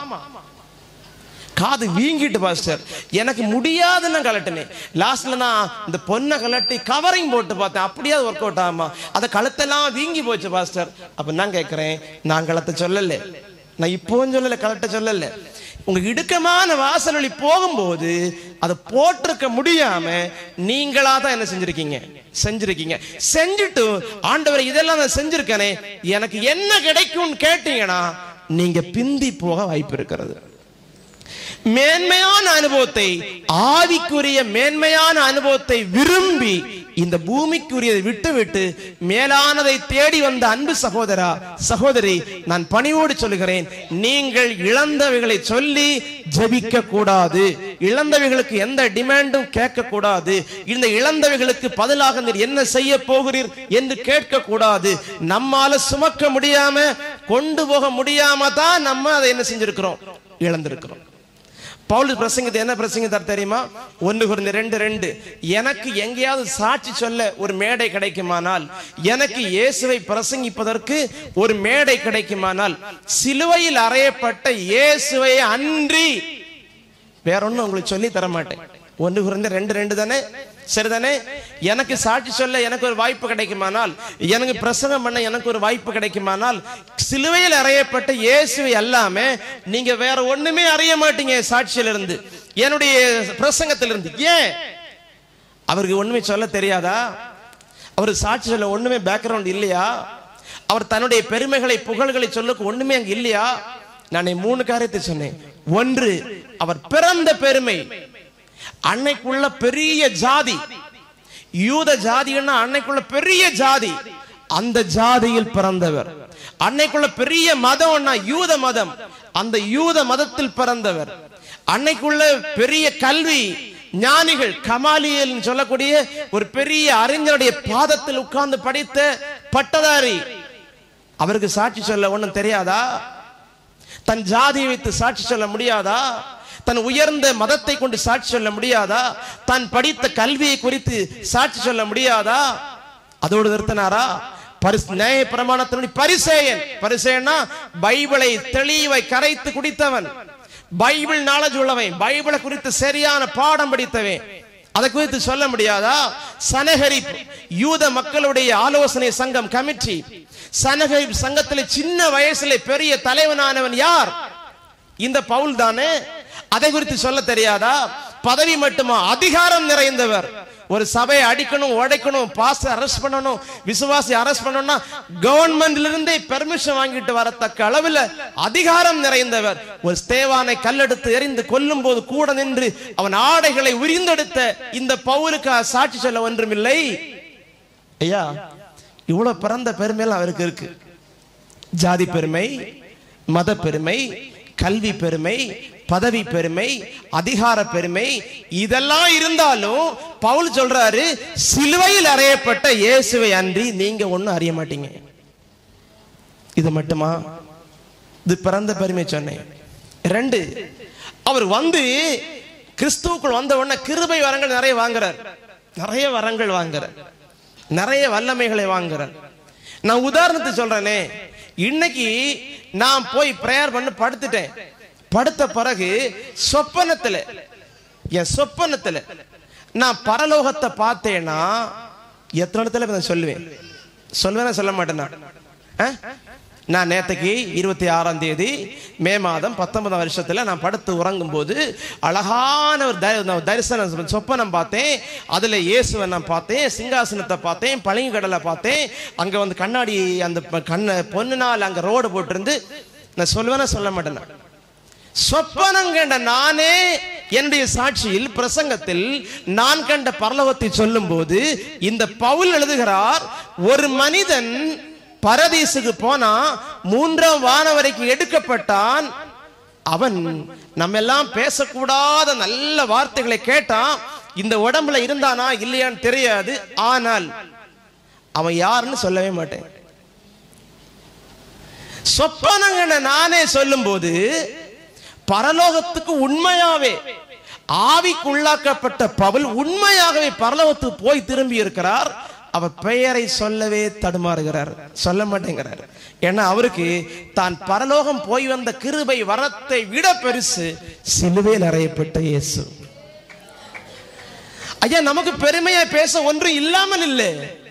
காது வீங்கிட்டு பாஸ்டர் எனக்கு முடியாதுன்னு கலட்டினேன் லாஸ்ட்ல நான் இந்த பொண்ணை கலட்டி கவரிங் போட்டு பார்த்தேன் அப்படியே ஒர்க் அவுட் ஆகுமா அதை கழுத்தெல்லாம் வீங்கி போச்சு பாஸ்டர் அப்ப நான் கேட்கிறேன் நான் கலத்த சொல்லல நான் இப்பவும் சொல்லல கலட்ட சொல்லல உங்க இடுக்கமான வாசல் வழி போகும்போது அதை போட்டிருக்க முடியாம நீங்களா தான் என்ன செஞ்சிருக்கீங்க செஞ்சிருக்கீங்க செஞ்சுட்டு ஆண்டவரை இதெல்லாம் நான் செஞ்சிருக்கேனே எனக்கு என்ன கிடைக்கும்னு கேட்டீங்கன்னா நீங்க பிந்தி போக வாய்ப்பு இருக்கிறது மேன்மையான அனுபவத்தை ஆவிக்குரிய மேன்மையான அனுபவத்தை விரும்பி இந்த பூமிக்குரியதை விட்டுவிட்டு மேலானதை தேடி வந்த அன்பு சகோதரா சகோதரி நான் பணிவோடு சொல்லுகிறேன் நீங்கள் இழந்தவைகளை சொல்லி ஜெபிக்க கூடாது இழந்தவைகளுக்கு எந்த டிமாண்டும் கேட்க கூடாது இந்த இழந்தவைகளுக்கு பதிலாக நீர் என்ன செய்ய போகிறீர் என்று கேட்க கூடாது நம்மால சுமக்க முடியாம கொண்டு போக முடியாம தான் நம்ம அதை என்ன செஞ்சிருக்கிறோம் இழந்திருக்கிறோம் பவுல் பிரசங்கத்தை என்ன பிரசங்கத்தார் தெரியுமா ஒன்று குறைந்த ரெண்டு ரெண்டு எனக்கு எங்கேயாவது சாட்சி சொல்ல ஒரு மேடை கிடைக்குமானால் எனக்கு இயேசுவை பிரசங்கிப்பதற்கு ஒரு மேடை கிடைக்குமானால் சிலுவையில் அறையப்பட்ட இயேசுவை அன்றி வேற ஒண்ணும் உங்களுக்கு சொல்லி தர மாட்டேன் ஒன்று குறைந்த ரெண்டு ரெண்டு தானே சரிதானே எனக்கு சாட்சி சொல்ல எனக்கு ஒரு வாய்ப்பு கிடைக்குமானால் எனக்கு பிரசங்கம் பண்ண எனக்கு ஒரு வாய்ப்பு கிடைக்குமானால் சிலுவையில் அறையப்பட்ட இயேசுவை அல்லாம நீங்க வேற ஒண்ணுமே அறிய மாட்டீங்க சாட்சியிலிருந்து என்னுடைய பிரசங்கத்திலிருந்து ஏன் அவருக்கு ஒண்ணுமே சொல்ல தெரியாதா அவர் சாட்சி சொல்ல ஒண்ணுமே பேக்ரவுண்ட் இல்லையா அவர் தன்னுடைய பெருமைகளை புகழ்களை சொல்லுக்கு ஒண்ணுமே அங்க இல்லையா நான் மூணு காரியத்தை சொன்னேன் ஒன்று அவர் பிறந்த பெருமை அன்னைக்குள்ள பெரிய ஜாதி யூத ஜாதின்னா அன்னைக்குள்ள பெரிய ஜாதி அந்த ஜாதியில் பிறந்தவர் அன்னைக்குள்ள பெரிய மதம்னா யூத மதம் அந்த யூத மதத்தில் பிறந்தவர் அன்னைக்குள்ள பெரிய கல்வி ஞானிகள் கமாலியல் சொல்லக்கூடிய ஒரு பெரிய அறிஞருடைய பாதத்தில் உட்கார்ந்து படித்த பட்டதாரி அவருக்கு சாட்சி சொல்ல ஒண்ணும் தெரியாதா தன் ஜாதியை வைத்து சாட்சி சொல்ல முடியாதா தன் உயர்ந்த மதத்தை கொண்டு சாட்சி சொல்ல முடியாதா தான் படித்த கல்வியை குறித்து சாட்சி சொல்ல முடியாதா அதோடு நிறுத்தினாரா பரிசு நியாய பிரமாணத்தினுடைய பரிசேயன் பரிசேயனா பைபிளை தெளிவை கரைத்து குடித்தவன் பைபிள் நாலேஜ் உள்ளவன் பைபிளை குறித்து சரியான பாடம் படித்தவன் அதை குறித்து சொல்ல முடியாதா சனகரிப் யூத மக்களுடைய ஆலோசனை சங்கம் கமிட்டி சனகரிப் சங்கத்தில் சின்ன வயசுல பெரிய தலைவனானவன் யார் இந்த பவுல் தானே அதை குறித்து சொல்ல தெரியாதா பதவி மட்டுமா அதிகாரம் நிறைந்தவர் ஒரு சபையை அடிக்கணும் உடைக்கணும் பாஸ் அரெஸ்ட் பண்ணணும் விசுவாசி அரெஸ்ட் பண்ணணும்னா கவர்மெண்ட்ல இருந்தே பெர்மிஷன் வாங்கிட்டு வரத்தக்க அளவில் அதிகாரம் நிறைந்தவர் ஒரு ஸ்தேவானை கல்லெடுத்து எறிந்து கொல்லும் போது கூட நின்று அவன் ஆடைகளை உரிந்தெடுத்த இந்த பவுலுக்கு சாட்சி சொல்ல ஒன்றுமில்லை ஐயா இவ்வளவு பிறந்த பெருமையெல்லாம் அவருக்கு இருக்கு ஜாதி பெருமை மத பெருமை கல்வி பெருமை பதவி பெருமை அதிகார பெருமை இதெல்லாம் இருந்தாலும் பவுல் சொல்றாரு சிலுவையில் அறையப்பட்ட இயேசுவை அன்றி நீங்க ஒண்ணும் அறிய மாட்டீங்க இது மட்டுமா இது பிறந்த பெருமை சொன்னேன் ரெண்டு அவர் வந்து கிறிஸ்துவுக்குள் வந்த உடனே கிருபை வரங்கள் நிறைய வாங்குறார் நிறைய வரங்கள் வாங்குறார் நிறைய வல்லமைகளை வாங்குறார் நான் உதாரணத்துக்கு சொல்றேனே இன்னைக்கு நான் போய் பிரேயர் பண்ணி படுத்துட்டேன் படுத்த பிறகு சொப்பனத்துல என் சொப்பனத்துல நான் பரலோகத்தை பார்த்தேன்னா எத்தனை இடத்துல நான் சொல்லுவேன் சொல்லுவேனா சொல்ல மாட்டேனா ஆ? நான் நேத்தைக்கு இருபத்தி ஆறாம் தேதி மே மாதம் பத்தொன்பதாம் வருஷத்துல நான் படுத்து உறங்கும் போது அழகான ஒரு த- நான் தரிசனம் சொப்பனம் பார்த்தேன் அதுல இயேசுவை நான் பார்த்தேன் சிங்காசனத்தை பார்த்தேன் பளிங்கு கடலை பார்த்தேன் அங்க வந்து கண்ணாடி அந்த ப- கண்ண பொண்ணுனால் அங்க ரோடு போட்டிருந்து நான் சொல்லுவேனா சொல்ல மாட்டேனா சொப்பனம் கண்ட நானே என்னுடைய சாட்சியில் பிரசங்கத்தில் நான் கண்ட பரலோகத்தை சொல்லும்போது இந்த பவுல் எழுதுகிறார் ஒரு மனிதன் பரதீசுக்கு போனா மூன்றாம் வானம் வரைக்கும் எடுக்கப்பட்டான் அவன் நம்ம எல்லாம் பேசக்கூடாத நல்ல வார்த்தைகளை கேட்டான் இந்த உடம்புல இருந்தானா இல்லையான்னு தெரியாது ஆனால் அவன் யாருன்னு சொல்லவே மாட்டேன் சொப்பனங்கன நானே சொல்லும்போது பரலோகத்துக்கு உண்மையாவே ஆவிக்குள்ளாக்கப்பட்ட பவுல் உண்மையாகவே பரலோகத்துக்கு போய் திரும்பி இருக்கிறார் அவர் பெயரை சொல்லவே தடுமாறுகிறார் சொல்ல மாட்டேங்கிறார் ஏன்னா அவருக்கு தான் பரலோகம் போய் வந்த கிருபை வரத்தை விட பெருசு சிலுவையில் அறையப்பட்ட இயேசு ஐயா நமக்கு பெருமையா பேச ஒன்றும் இல்லாமல் இல்லை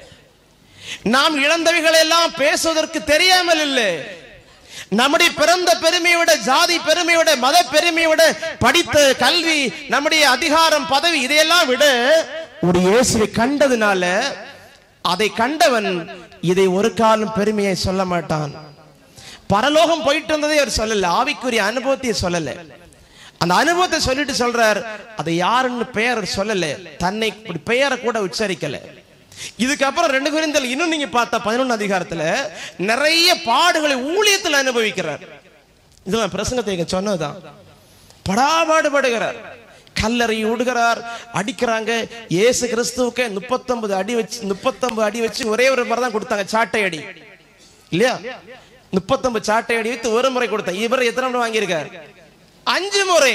நாம் இழந்தவைகளை எல்லாம் பேசுவதற்கு தெரியாமல் இல்லை நம்முடைய பிறந்த பெருமையோட ஜாதி பெருமையோட மத பெருமையோட படித்த கல்வி நம்முடைய அதிகாரம் பதவி இதையெல்லாம் விட ஒரு இயேசுவை கண்டதுனால அதை கண்டவன் இதை ஒரு காலம் பெருமையை சொல்ல மாட்டான் பரலோகம் போயிட்டு வந்ததை அவர் சொல்லல ஆவிக்குரிய அனுபவத்தை சொல்லல அந்த அனுபவத்தை சொல்லிட்டு சொல்றார் அதை யாருன்னு பெயர் சொல்லல தன்னை இப்படி பெயரை கூட உச்சரிக்கல இதுக்கப்புறம் ரெண்டு குறிந்தல் இன்னும் நீங்க பார்த்தா பதினொன்னு அதிகாரத்துல நிறைய பாடுகளை ஊழியத்தில் அனுபவிக்கிறார் இதெல்லாம் பிரசங்கத்தை இங்க சொன்னதுதான் படாபாடுபடுகிறார் கல்லறை விடுகிறார் அடிக்கிறாங்க இயேசு கிறிஸ்துவுக்கு முப்பத்தொன்பது அடி வச்சு முப்பத்தொன்பது அடி வச்சு ஒரே ஒரு முறை தான் கொடுத்தாங்க சாட்டை அடி இல்லையா முப்பத்தொன்பது சாட்டை அடி வைத்து ஒரு முறை கொடுத்தாங்க இவர் எத்தனை முறை வாங்கியிருக்கார் அஞ்சு முறை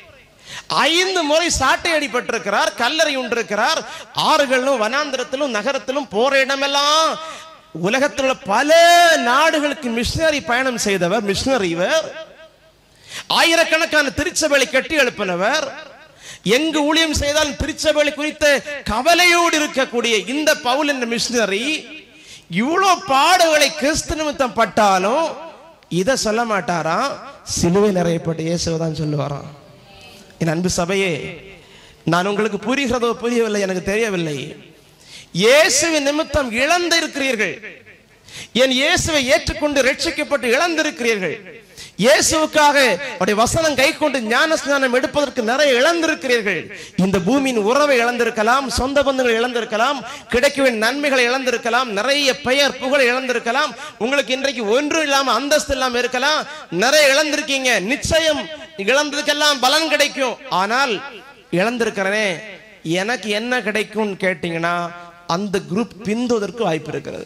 ஐந்து முறை சாட்டை அடிபட்டிருக்கிறார் கல்லறை உண்டிருக்கிறார் ஆறுகளிலும் வனாந்திரத்திலும் நகரத்திலும் போற இடமெல்லாம் உலகத்தில் உள்ள பல நாடுகளுக்கு மிஷினரி பயணம் செய்தவர் மிஷினரி இவர் ஆயிரக்கணக்கான திருச்சபைகளை கட்டி எழுப்பினவர் எங்கு ஊழியம் செய்தாலும் திருச்சபைகளை குறித்த கவலையோடு இருக்கக்கூடிய இந்த பவுல் என்ற மிஷினரி இவ்வளவு பாடுகளை கிறிஸ்து நிமித்தம் பட்டாலும் இதை சொல்ல மாட்டாராம் சிலுவை நிறையப்பட்ட இயேசுவை தான் சொல்லுவாராம் என் அன்பு சபையே நான் உங்களுக்கு புரிகிறதோ புரியவில்லை எனக்கு தெரியவில்லை இயேசுவின் நிமித்தம் இழந்திருக்கிறீர்கள் என் இயேசுவை ஏற்றுக்கொண்டு ரட்சிக்கப்பட்டு இழந்திருக்கிறீர்கள் இயேசுவுக்காக அவருடைய வசனம் கை கொண்டு ஞான ஸ்நானம் எடுப்பதற்கு நிறைய இழந்திருக்கிறீர்கள் இந்த பூமியின் உறவை இழந்திருக்கலாம் சொந்த பந்தங்களை இழந்திருக்கலாம் கிடைக்க வேண்டிய நன்மைகளை இழந்திருக்கலாம் நிறைய பெயர் புகழை இழந்திருக்கலாம் உங்களுக்கு இன்றைக்கு ஒன்று இல்லாம அந்தஸ்து இல்லாம இருக்கலாம் நிறைய இழந்திருக்கீங்க நிச்சயம் இழந்ததுக்கெல்லாம் பலன் கிடைக்கும் ஆனால் இழந்திருக்கிறனே எனக்கு என்ன கிடைக்கும்னு கேட்டீங்கன்னா அந்த குரூப் பிந்துவதற்கு வாய்ப்பு இருக்கிறது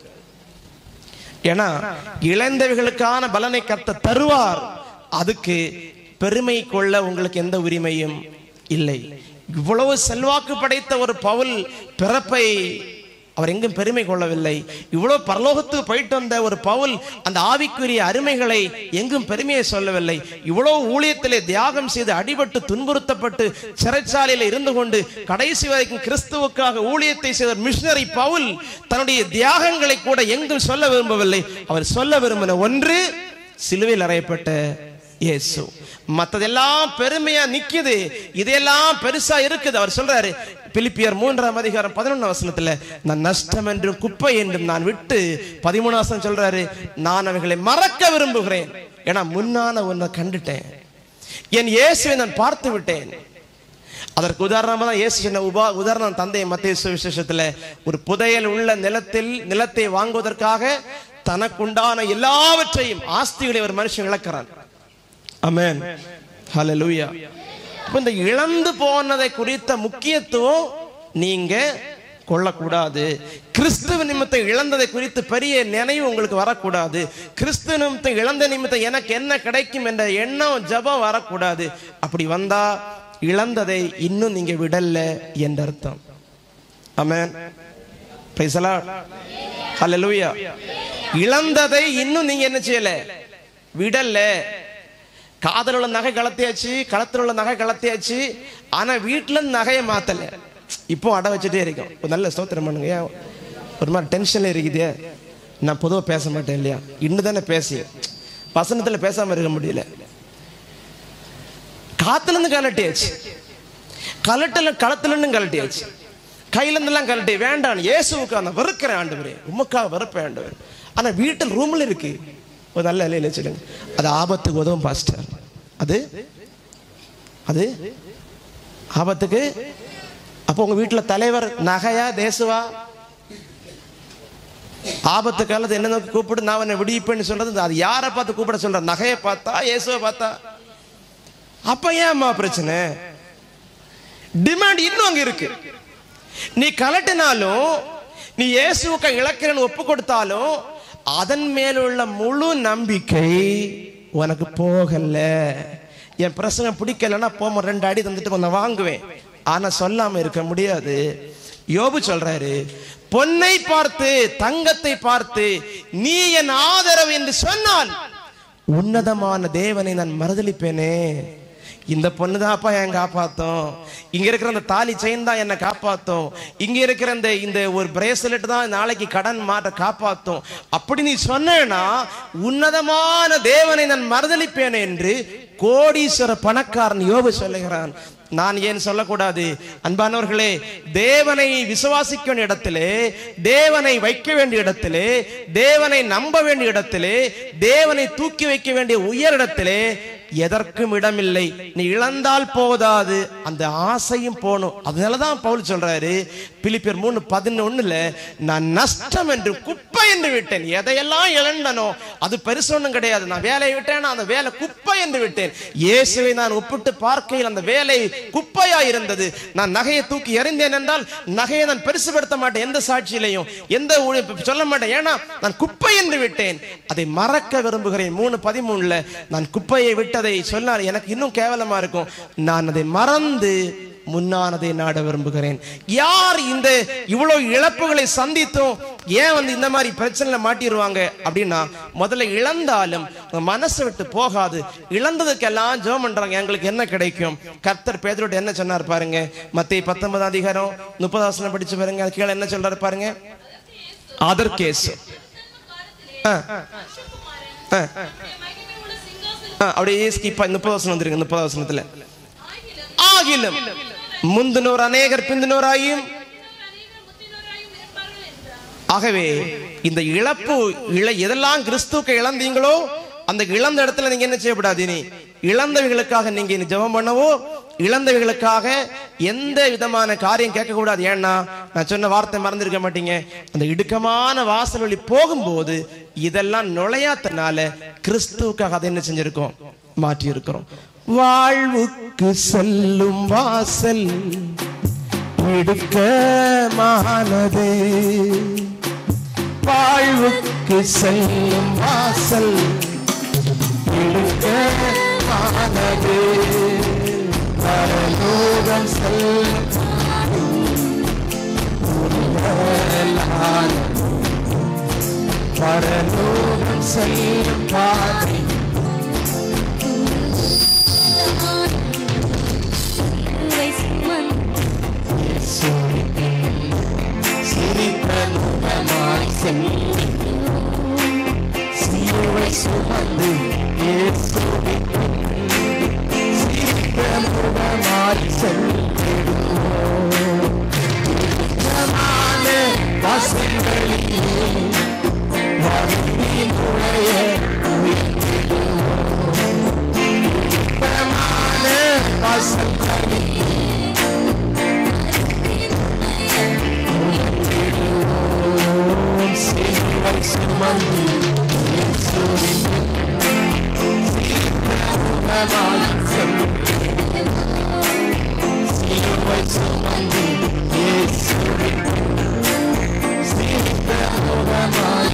ஏன்னா இழந்தவைகளுக்கான பலனை கத்த தருவார் அதுக்கு பெருமை கொள்ள உங்களுக்கு எந்த உரிமையும் இல்லை இவ்வளவு செல்வாக்கு படைத்த ஒரு பவுல் பிறப்பை அவர் எங்கும் பெருமை கொள்ளவில்லை இவ்வளவு பரலோகத்துக்கு போயிட்டு வந்த ஒரு பவுல் அந்த ஆவிக்குரிய அருமைகளை எங்கும் பெருமையை சொல்லவில்லை இவ்வளவு ஊழியத்திலே தியாகம் செய்து அடிபட்டு துன்புறுத்தப்பட்டு சிறைச்சாலையில் இருந்து கொண்டு கடைசி வரைக்கும் கிறிஸ்துவுக்காக ஊழியத்தை செய்த மிஷனரி பவுல் தன்னுடைய தியாகங்களை கூட எங்கும் சொல்ல விரும்பவில்லை அவர் சொல்ல விரும்பின ஒன்று சிலுவையில் அறையப்பட்ட இயேசு மத்ததெல்லாம் பெருமையா நிக்குது இதெல்லாம் பெருசா இருக்குது அவர் சொல்றாரு பிலிப்பியர் மூன்றாம் அதிகாரம் பதினொன்னு வசனத்துல நான் நஷ்டம் என்றும் குப்பை என்றும் நான் விட்டு பதிமூணு வசனம் சொல்றாரு நான் அவைகளை மறக்க விரும்புகிறேன் ஏன்னா முன்னான ஒன்றை கண்டுட்டேன் என் இயேசுவை நான் பார்த்து விட்டேன் அதற்கு உதாரணமா தான் இயேசு சொன்ன உபா உதாரணம் தந்தை மத்திய சுவிசேஷத்துல ஒரு புதையல் உள்ள நிலத்தில் நிலத்தை வாங்குவதற்காக தனக்குண்டான எல்லாவற்றையும் ஆஸ்திகளை ஒரு மனுஷன் இழக்கிறான் அமேன் ஹalleluya அப்ப இந்த இழந்து போனதை குறித்த முக்கியத்துவம் நீங்க கொள்ளக்கூடாது கிறிஸ்துவ நிமித்தம் இழந்ததை குறித்து பெரிய நினைவு உங்களுக்கு வரக்கூடாது கிறிஸ்துவ நிமித்தம் இழந்த நிமித்தம் எனக்கு என்ன கிடைக்கும் என்ற எண்ணம் ஜபம் வரக்கூடாது அப்படி வந்தா இழந்ததை இன்னும் நீங்க விடல என்ற அர்த்தம் அமேன் பிரைஸ் ஹalleluya இழந்ததை இன்னும் நீங்க என்ன செய்யல விடல காதல் உள்ள நகை கலத்தியாச்சு களத்தில் உள்ள நகை கலத்தியாச்சு ஆனா வீட்டுல இருந்து நகையை மாத்தல இப்போ அடை வச்சுட்டே இருக்கும் ஒரு நல்ல ஸ்தோத்திரம் பண்ணுங்க ஏன் ஒரு மாதிரி டென்ஷன்ல இருக்குதே நான் பொதுவா பேச மாட்டேன் இல்லையா இன்னும் தானே பேசி வசனத்துல பேசாம இருக்க முடியல காத்துல இருந்து கலட்டியாச்சு கலட்டல களத்துல இருந்து கலட்டியாச்சு கையில இருந்தெல்லாம் கலட்டி வேண்டாம் இயேசுவுக்கு நான் வெறுக்கிறேன் ஆண்டவரே உமக்காக வெறுப்பேன் ஆண்டவர் ஆனா வீட்டில் ரூம்ல இருக்கு ஒரு நல்ல இலையில வச்சுடுங்க அது ஆபத்துக்கு உதவும் பாஸ்டர் அது அது ஆபத்துக்கு அப்போ உங்க வீட்டுல தலைவர் நகையா தேசுவா ஆபத்து காலத்து என்ன நோக்கி கூப்பிட்டு நான் உன்னை விடிப்பேன்னு சொல்றது அது யாரை பார்த்து கூப்பிட சொல்ற நகையை பார்த்தா இயேசுவை பார்த்தா அப்ப ஏம்மா பிரச்சனை டிமாண்ட் இன்னும் அங்க இருக்கு நீ கலட்டினாலும் நீ இயேசுவுக்கு இழக்கிறன்னு ஒப்பு கொடுத்தாலும் அதன் மேலுள்ள முழு நம்பிக்கை உனக்கு போகல என் பிரசங்கம் பிடிக்கலன்னா போம ரெண்டு அடி தந்துட்டு கொஞ்சம் வாங்குவேன் ஆனா சொல்லாம இருக்க முடியாது யோபு சொல்றாரு பொன்னை பார்த்து தங்கத்தை பார்த்து நீ என் ஆதரவு என்று சொன்னால் உன்னதமான தேவனை நான் மறுதளிப்பேனே இந்த பொண்ணு தான்ப்பா என் காப்பாத்தும் இங்க இருக்கிற அந்த தாலி செயின் தான் என்னை காப்பாத்தும் இங்க இருக்கிற இந்த இந்த ஒரு பிரேஸ்லெட் தான் நாளைக்கு கடன் மாட்ட காப்பாத்தும் அப்படி நீ சொன்னேன்னா உன்னதமான தேவனை நான் மறுதளிப்பேன் என்று கோடீஸ்வர பணக்காரன் யோபு சொல்லுகிறான் நான் ஏன் சொல்லக்கூடாது அன்பானவர்களே தேவனை விசுவாசிக்க வேண்டிய இடத்திலே தேவனை வைக்க வேண்டிய இடத்திலே தேவனை நம்ப வேண்டிய இடத்திலே தேவனை தூக்கி வைக்க வேண்டிய உயர் இடத்திலே எதற்கும் இடமில்லை நீ இழந்தால் போதாது அந்த ஆசையும் போகணும் அதனாலதான் பவுல் சொல்றாரு பிலிப்பியர் மூணு பதினொன்னுல நான் நஷ்டம் என்று குப்பை என்று விட்டேன் எதையெல்லாம் இழந்தனோ அது பெருசு ஒண்ணும் கிடையாது நான் வேலையை விட்டேன் அந்த வேலை குப்பை என்று விட்டேன் இயேசுவை நான் ஒப்பிட்டு பார்க்கையில் அந்த வேலை குப்பையா இருந்தது நான் நகையை தூக்கி எறிந்தேன் என்றால் நகையை நான் பெருசுபடுத்த மாட்டேன் எந்த சாட்சியிலையும் எந்த ஊழிய- சொல்ல மாட்டேன் ஏன்னா நான் குப்பை என்று விட்டேன் அதை மறக்க விரும்புகிறேன் மூணு பதிமூணுல நான் குப்பையை விட்டதை சொன்னால் எனக்கு இன்னும் கேவலமா இருக்கும் நான் அதை மறந்து முன்னானதை நாட விரும்புகிறேன் யார் இந்த இவ்வளவு இழப்புகளை சந்தித்தும் ஏன் வந்து இந்த மாதிரி பிரச்சனையில மாட்டிடுவாங்க அப்படின்னா முதல்ல இழந்தாலும் மனசை விட்டு போகாது இழந்ததுக்கெல்லாம் ஜெபம் பண்றாங்க எங்களுக்கு என்ன கிடைக்கும் கர்த்தர் பேதரோட என்ன சொன்னார் பாருங்க மத்திய பத்தொன்பதாம் அதிகாரம் முப்பதாசனம் படிச்சு பாருங்க அது கீழே என்ன சொல்றாரு பாருங்க அதற்கேசு ஆ, ஆ, ஆ, அப்படியே ஸ்கிப் முப்பது வசனம் வந்துருங்க முப்பது வசனத்துல ஆகிலும் முந்தினோர் அநேகர் பிந்தினோராயும் ஆகவே இந்த இழப்பு இழ எதெல்லாம் கிறிஸ்துவுக்கு இழந்தீங்களோ அந்த இழந்த இடத்துல நீங்க என்ன செய்யக்கூடாது இனி இழந்தவைகளுக்காக நீங்க இனி ஜெபம் பண்ணவோ இழந்தவைகளுக்காக எந்த விதமான காரியம் கேட்கக்கூடாது ஏன்னா நான் சொன்ன வார்த்தை மறந்திருக்க மாட்டீங்க அந்த இடுக்கமான வாசல் வழி போகும்போது இதெல்லாம் நுழையாதனால கிறிஸ்துவுக்காக அதை என்ன செஞ்சிருக்கோம் மாற்றி இருக்கிறோம் வாழ்வுக்கு செல்லும் வாசல் இடுக்கமானது வாழ்வுக்கு செல்லும் வாசல் இடுக்கமானது பரலோகம் செல்லும் பரலோகம் செல்லும் பாதை சிரித்த முகமாய் செல்லும் சிலுவை சுமந்து இயேசுவின் சிரித்த முகமாய் செல்லிடுவோம் உன்னதமான வாசல்களிலே வருந்தி நுழைய உயர்ந்திடுவோம். உன்னதமான வாசல்களிலே உயர்ந்திடுவோம். சிலுவை சுமந்து இயேசுவின் சிரித்த முகமாய் செல்லிடுவோம். சிலுவை சுமந்து இயேசுவின் சிரித்த முகமாய்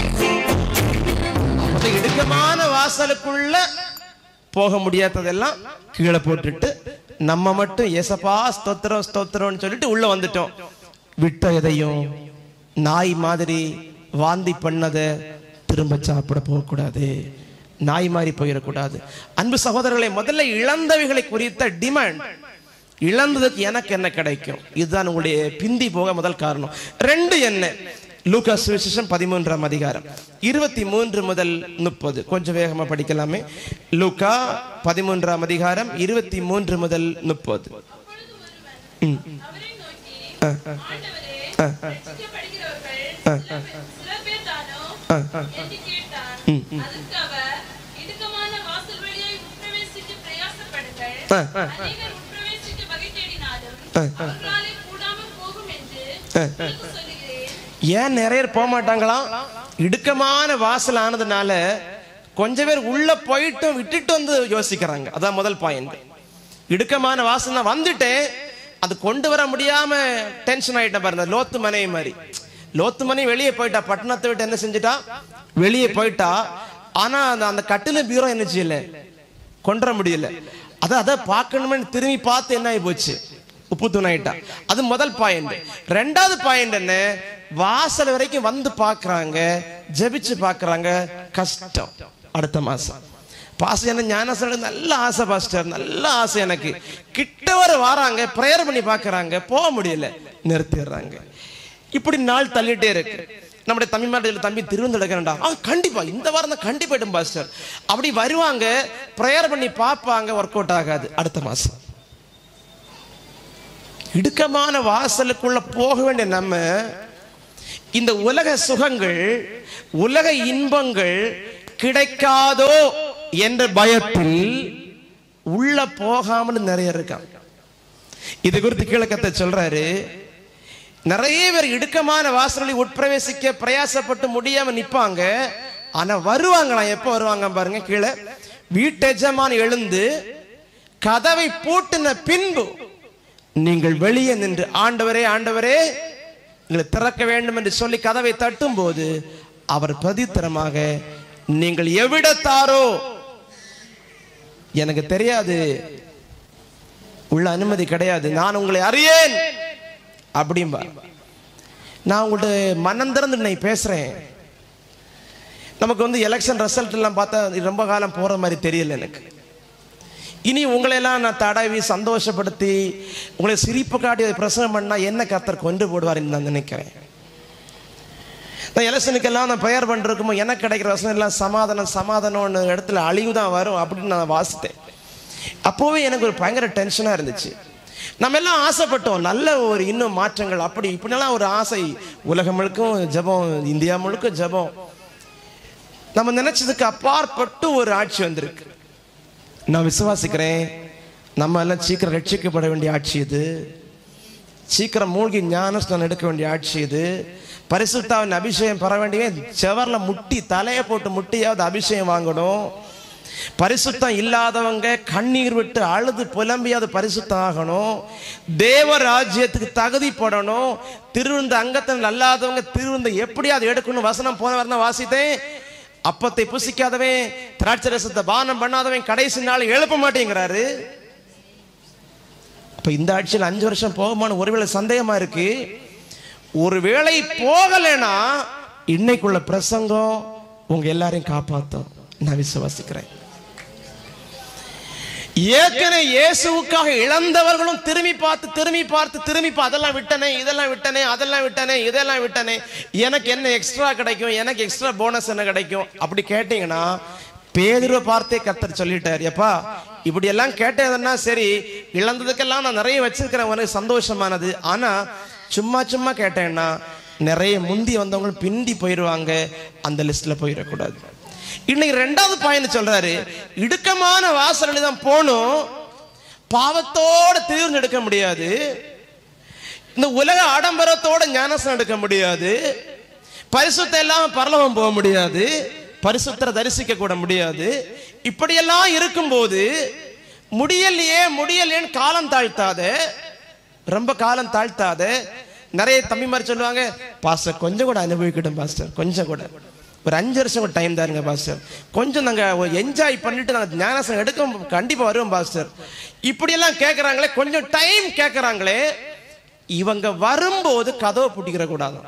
அந்த இடுக்கமான வாசலுக்குள்ள போக முடியாததெல்லாம் கீழே போட்டுட்டு நம்ம மட்டும் ஏசப்பா ஸ்தோத்திரம் ஸ்தோத்திரம்னு சொல்லிட்டு உள்ள வந்துட்டோம் விட்ட எதையும் நாய் மாதிரி வாந்தி பண்ணதை திரும்ப சாப்பிட போகக்கூடாது நாய் மாதிரி போயிடக்கூடாது அன்பு சகோதரர்களை முதல்ல இழந்தவைகளை குறித்த டிமாண்ட் இழந்ததுக்கு எனக்கு என்ன கிடைக்கும் இதுதான் உங்களுடைய பிந்தி போக முதல் காரணம் ரெண்டு என்ன லூகா சுவிசேஷம் பதிமூன்றாம் அதிகாரம் இருபத்தி மூன்று முதல் முப்பது கொஞ்சம் வேகமா படிக்கலாமே லூகா பதிமூன்றாம் அதிகாரம் இருபத்தி மூன்று முதல் முப்பது ம். அவரை நோக்கி ஆ, ஆண்டவரே ஆ, ரட்சிக்கப்படுகிறவர்கள் சில பேர் தானோ என்று கேட்டான் அதற்கு அவர் இடுக்கமான வாசல் வழியாய் உட்பிரவேசிக்க பிரயாசப்படுங்கள் ஆ, ஆ. அநேகர் உட்பிரவேசிக்க வகை தேடினாலும் ஆ. அவர்களாலே கூடாமல் போகும் என்று ஆ. உங்களுக்கு சொல்லுகிறேன் ஏன் நிறைய பேர் போக மாட்டாங்களாம் இடுக்கமான வாசல் ஆனதுனால கொஞ்ச பேர் உள்ள போயிட்டும் விட்டுட்டு வந்து யோசிக்கிறாங்க அதான் முதல் பாயிண்ட் இடுக்கமான வாசல் தான் வந்துட்டேன் அது கொண்டு வர முடியாம டென்ஷன் ஆயிட்டேன் பாருங்க லோத்து மனை மாதிரி லோத்து மனை வெளியே போயிட்டா பட்டணத்தை விட்டு என்ன செஞ்சுட்டா வெளியே போயிட்டா ஆனா அந்த அந்த கட்டில பீரோ என்ன செய்யல கொண்டு வர முடியல அதை அதை பார்க்கணும்னு திரும்பி பார்த்து என்ன ஆகி போச்சு உப்பு தூணாயிட்டா அது முதல் பாயிண்ட் ரெண்டாவது பாயிண்ட் என்ன வாசல் வரைக்கும் வந்து பார்க்கறாங்க ஜெபிச்சு பார்க்கறாங்க கஷ்டம் அடுத்த மாசம் பாஸ்டர் என்ன ஞானசன் நல்ல ஆசை பாஸ்டர் நல்ல ஆசை எனக்கு கிட்ட வர வராங்க ப்ரேயர் பண்ணி பார்க்கறாங்க போக முடியல நிறுத்திடுறாங்க இப்படி நாள் தள்ளிட்டே இருக்கு நம்முடைய தம்பி மாட்டில் தம்பி திருவந்தெடுக்கிறா ஆ கண்டிப்பா இந்த வாரம் தான் கண்டிப்பா இடும் பாஸ்டர் அப்படி வருவாங்க ப்ரேயர் பண்ணி பார்ப்பாங்க ஒர்க் அவுட் ஆகாது அடுத்த மாசம் இடுக்கமான வாசலுக்குள்ள போக வேண்டிய நம்ம இந்த உலக சுகங்கள் உலக இன்பங்கள் கிடைக்காதோ என்ற பயத்தில் உள்ள போகாமல் நிறைய இருக்கான் இது குறித்து கிழக்கத்தை சொல்றாரு நிறைய பேர் இடுக்கமான வாசல்களை உட்பிரவேசிக்க பிரயாசப்பட்டு முடியாம நிப்பாங்க ஆனா வருவாங்களாம் எப்ப வருவாங்க பாருங்க கீழே வீட்டெஜமான் எழுந்து கதவை பூட்டின பின்பு நீங்கள் வெளியே நின்று ஆண்டவரே ஆண்டவரே எங்களை திறக்க வேண்டும் என்று சொல்லி கதவை தட்டும் போது அவர் பிரதித்திரமாக நீங்கள் எவ்விடத்தாரோ எனக்கு தெரியாது உள்ள அனுமதி கிடையாது நான் உங்களை அறியேன் அப்படிம்பா நான் உங்கள்ட்ட மனம் திறந்து இன்னைக்கு பேசுறேன் நமக்கு வந்து எலெக்ஷன் ரிசல்ட் எல்லாம் பார்த்தா ரொம்ப காலம் போற மாதிரி தெரியல எனக்கு இனி உங்களை எல்லாம் நான் தடவி சந்தோஷப்படுத்தி உங்களை சிரிப்பு காட்டி அதை பிரசனம் பண்ணா என்ன கர்த்தர் கொண்டு போடுவார்னு நான் நினைக்கிறேன் நான் எலெக்ஷனுக்கெல்லாம் நான் பெயர் பண்ணிருக்குமோ எனக்கு கிடைக்கிற வசனம் எல்லாம் சமாதானம் சமாதானம்னு இடத்துல அழிவு தான் வரும் அப்படின்னு நான் வாசித்தேன் அப்போவே எனக்கு ஒரு பயங்கர டென்ஷனாக இருந்துச்சு நம்ம எல்லாம் ஆசைப்பட்டோம் நல்ல ஒரு இன்னும் மாற்றங்கள் அப்படி இப்படிலாம் ஒரு ஆசை உலகம் முழுக்கும் ஜெபம் இந்தியா முழுக்க ஜெபம் நம்ம நினைச்சதுக்கு அப்பாற்பட்டு ஒரு ஆட்சி வந்திருக்கு நான் விசுவாசிக்கிறேன் நம்ம எல்லாம் சீக்கிரம் ரட்சிக்கப்பட வேண்டிய ஆட்சி இது சீக்கிரம் மூழ்கி ஞானஸ்தானம் எடுக்க வேண்டிய ஆட்சி இது பரிசுத்தாவின் அபிஷேகம் பெற வேண்டிய செவர்ல முட்டி தலையை போட்டு முட்டியாவது அபிஷேகம் வாங்கணும் பரிசுத்தம் இல்லாதவங்க கண்ணீர் விட்டு அழுது புலம்பியாவது பரிசுத்தம் ஆகணும் தேவ ராஜ்யத்துக்கு தகுதிப்படணும் திருவிந்த அங்கத்தில் அல்லாதவங்க திருவிந்த எப்படியாவது எடுக்கணும் வசனம் போன வாரம் வாசித்தேன் அப்பத்தை புசிக்காதவன் திராட்சை ரசத்தை பானம் பண்ணாதவன் கடைசி நாள் எழுப்ப மாட்டேங்கிறாரு அப்ப இந்த ஆட்சியில் அஞ்சு வருஷம் போகுமான ஒருவேளை சந்தேகமா இருக்கு ஒருவேளை போகலைன்னா இன்னைக்குள்ள பிரசங்கம் உங்க எல்லாரையும் காப்பாத்தும் நான் விசுவாசிக்கிறேன் ஏற்கனவே இயேசுவுக்காக இழந்தவர்களும் திரும்பி பார்த்து திரும்பி பார்த்து திரும்பி பார்த்து அதெல்லாம் விட்டனே இதெல்லாம் விட்டனே அதெல்லாம் விட்டனே இதெல்லாம் விட்டனே எனக்கு என்ன எக்ஸ்ட்ரா கிடைக்கும் எனக்கு எக்ஸ்ட்ரா போனஸ் என்ன கிடைக்கும் அப்படி கேட்டீங்கன்னா பேதுருவை பார்த்தே கர்த்தர் சொல்லிட்டார் எப்பா இப்படி எல்லாம் கேட்டதுன்னா சரி இழந்ததுக்கெல்லாம் நான் நிறைய வச்சிருக்கிறேன் உனக்கு சந்தோஷமானது ஆனா சும்மா சும்மா கேட்டேன்னா நிறைய முந்தி வந்தவங்க பிந்தி போயிடுவாங்க அந்த லிஸ்ட்ல போயிடக்கூடாது இன்னைக்கு ரெண்டாவது பாயிண்ட் சொல்றாரு இடுக்கமான வாசல் தான் போகணும் பாவத்தோட தீர்ந்து எடுக்க முடியாது இந்த உலக ஆடம்பரத்தோட ஞானசனம் எடுக்க முடியாது பரிசுத்தம் இல்லாம பரலவம் போக முடியாது பரிசுத்தரை தரிசிக்க கூட முடியாது இப்படியெல்லாம் இருக்கும்போது முடியலையே முடியலையேன்னு காலம் தாழ்த்தாத ரொம்ப காலம் தாழ்த்தாத நிறைய தம்பி மாதிரி சொல்லுவாங்க பாஸ்டர் கொஞ்சம் கூட அனுபவிக்கட்டும் பாஸ்டர் கொஞ்சம் கூட ஒரு அஞ்சு வருஷம் கூட டைம் தாருங்க பாஸ்டர் கொஞ்சம் நாங்கள் என்ஜாய் பண்ணிட்டு நாங்கள் ஞானசனம் எடுக்க கண்டிப்பாக வருவோம் பாஸ்டர் இப்படியெல்லாம் கேட்குறாங்களே கொஞ்சம் டைம் கேட்குறாங்களே இவங்க வரும்போது கதவை பூட்டிக்கிற கூடாது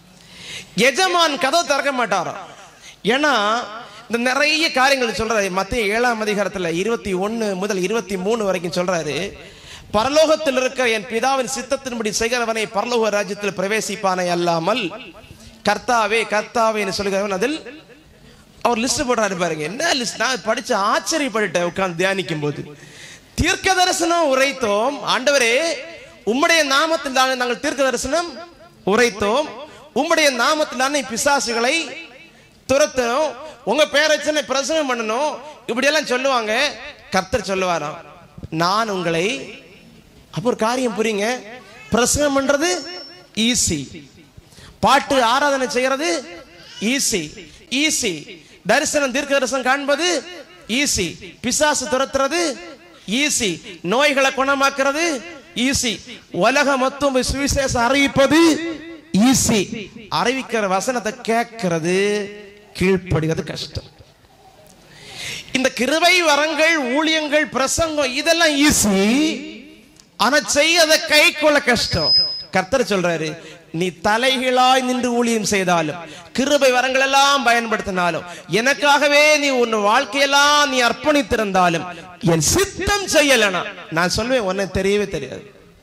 எஜமான் கதவை திறக்க மாட்டாராம் ஏன்னா இந்த நிறைய காரியங்கள் சொல்றாரு மத்திய ஏழாம் அதிகாரத்துல இருபத்தி ஒன்னு முதல் இருபத்தி மூணு வரைக்கும் சொல்றாரு பரலோகத்தில் இருக்க என் பிதாவின் சித்தத்தின்படி செய்கிறவனை பரலோக ராஜ்யத்தில் பிரவேசிப்பானே அல்லாமல் கர்த்தாவே கர்த்தாவேன்னு சொல்லுகிறவன் அதில் அவர் லிஸ்ட் போடுறாரு பாருங்க என்ன லிஸ்ட் நான் படிச்சு ஆச்சரியப்பட்டுட்டேன் உட்கார்ந்து தியானிக்கும் போது தீர்க்க தரிசனம் உரைத்தோம் ஆண்டவரே உம்முடைய நாமத்தில் தானே நாங்கள் தீர்க்க தரிசனம் உரைத்தோம் உம்முடைய நாமத்தில் தானே பிசாசுகளை துரத்தணும் உங்க பேரச்சனை பிரசங்கம் பண்ணணும் இப்படி எல்லாம் சொல்லுவாங்க கர்த்தர் சொல்லுவாராம் நான் உங்களை அப்போ ஒரு காரியம் புரியுங்க பிரசங்கம் பண்றது ஈஸி பாட்டு ஆராதனை செய்யறது ஈஸி ஈஸி தரிசனம் தீர்க்க தரிசனம் காண்பது ஈஸி பிசாசு துரத்துறது ஈஸி நோய்களை குணமாக்குறது ஈஸி உலக மொத்தம் சுவிசேஷம் அறிவிப்பது ஈஸி அறிவிக்கிற வசனத்தை கேட்கறது கீழ்ப்படுகிறது கஷ்டம் இந்த கிருபை வரங்கள் ஊழியங்கள் பிரசங்கம் இதெல்லாம் ஈஸி ஆனா செய்யத கை கொள்ள கஷ்டம் கர்த்தர் சொல்றாரு நீ தலைகீழாய் நின்று ஊழியம் செய்தாலும் கிருபை வரங்கள் எல்லாம் பயன்படுத்தினாலும் எனக்காகவே நீ உன் வாழ்க்கையெல்லாம் நீ அர்ப்பணித்திருந்தாலும் என் சித்தம் செய்யலனா நான் சொல்வேன் உன்னை தெரியவே தெரியாது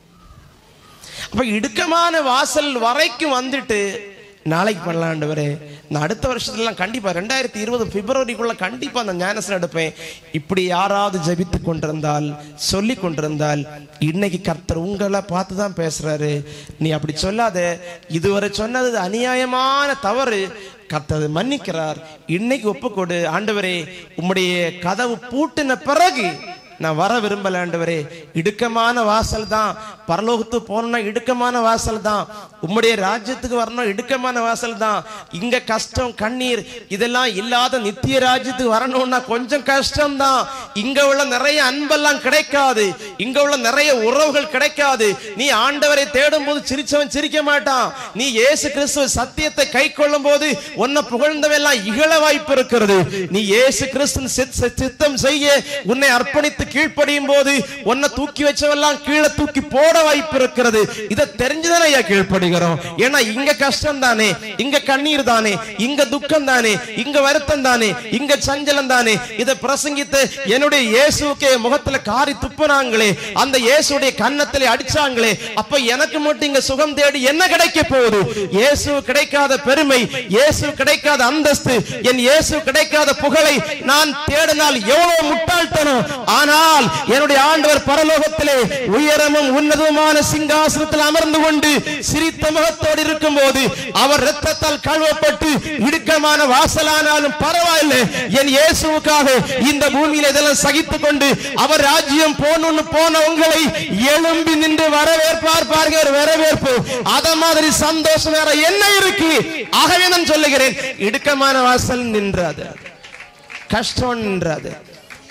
அப்ப இடுக்கமான வாசல் வரைக்கும் வந்துட்டு நாளைக்கு பண்ணலாம் ஆண்டவரே நான் அடுத்த வருஷத்துலலாம் கண்டிப்பா ரெண்டாயிரத்தி இருபது பிப்ரவரிக்குள்ள கண்டிப்பா அந்த ஞானசனம் எடுப்பேன் இப்படி யாராவது ஜெபித்து கொண்டிருந்தால் சொல்லி கொண்டிருந்தால் இன்னைக்கு கர்த்தர் உங்களை பார்த்து தான் பேசுறாரு நீ அப்படி சொல்லாத இதுவரை சொன்னது அநியாயமான தவறு கர்த்தர் மன்னிக்கிறார் இன்னைக்கு ஒப்புக்கொடு ஆண்டவரே உம்முடைய கதவு பூட்டின பிறகு நான் வர விரும்பல ஆண்டவரே இடுக்கமான வாசல் தான் பரலோகத்துக்கு போகணும்னா இடுக்கமான வாசல் தான் உம்முடைய ராஜ்யத்துக்கு வரணும் இடுக்கமான வாசல் தான் இங்க கஷ்டம் கண்ணீர் இதெல்லாம் இல்லாத நித்திய ராஜ்யத்துக்கு வரணும்னா கொஞ்சம் கஷ்டம் தான் இங்க உள்ள நிறைய அன்பெல்லாம் கிடைக்காது இங்க உள்ள நிறைய உறவுகள் கிடைக்காது நீ ஆண்டவரை தேடும் போது சிரிச்சவன் சிரிக்க மாட்டான் நீ இயேசு கிறிஸ்துவ சத்தியத்தை கை கொள்ளும் போது உன்னை புகழ்ந்தவெல்லாம் இகழ வாய்ப்பு இருக்கிறது நீ இயேசு கிறிஸ்துவின் சித்- சித்- சித்தம் செய்ய உன்னை அர்ப்பணித்து கீழ்ப்படியும் போது உன்னை தூக்கி வச்சவெல்லாம் கீழே தூக்கி போட வாய்ப்பு இருக்கிறது இதை தெரிஞ்சுதானே ஐயா கீழ்ப்படுகிறோம் ஏன்னா இங்க கஷ்டம் தானே இங்க கண்ணீர் தானே இங்க துக்கம் தானே இங்க வருத்தம் தானே இங்க சஞ்சலம் தானே இதை பிரசங்கித்து என்னுடைய இயேசுக்கே முகத்துல காரி துப்புனாங்களே அந்த இயேசுடைய கன்னத்திலே அடிச்சாங்களே அப்ப எனக்கு மட்டும் இங்க சுகம் தேடி என்ன கிடைக்க போகுது இயேசு கிடைக்காத பெருமை இயேசு கிடைக்காத அந்தஸ்து என் இயேசு கிடைக்காத புகழை நான் தேடினால் எவ்வளவு முட்டாள்தனம் ஆனால் என்னுடைய ஆண்டவர் பரலோகத்திலே உயரமும் உன்னதமான சிங்காசனத்தில் அமர்ந்து கொண்டு சிரித்த முகத்தோடு இருக்கும் போது அவர் இரத்தத்தால் கழுவப்பட்டு இடுக்கமான வாசலானாலும் பரவாயில்லை என் இயேசுவுக்காக இந்த பூமியில இதெல்லாம் சகித்துக் கொண்டு அவர் ராஜ்யம் போகணும்னு போன உங்களை எழும்பி நின்று வரவேற்பார் பாருங்க ஒரு வரவேற்பு அத மாதிரி சந்தோஷம் வேற என்ன இருக்கு ஆகவே நான் சொல்லுகிறேன் இடுக்கமான வாசல் நின்றாது கஷ்டம் நின்றாது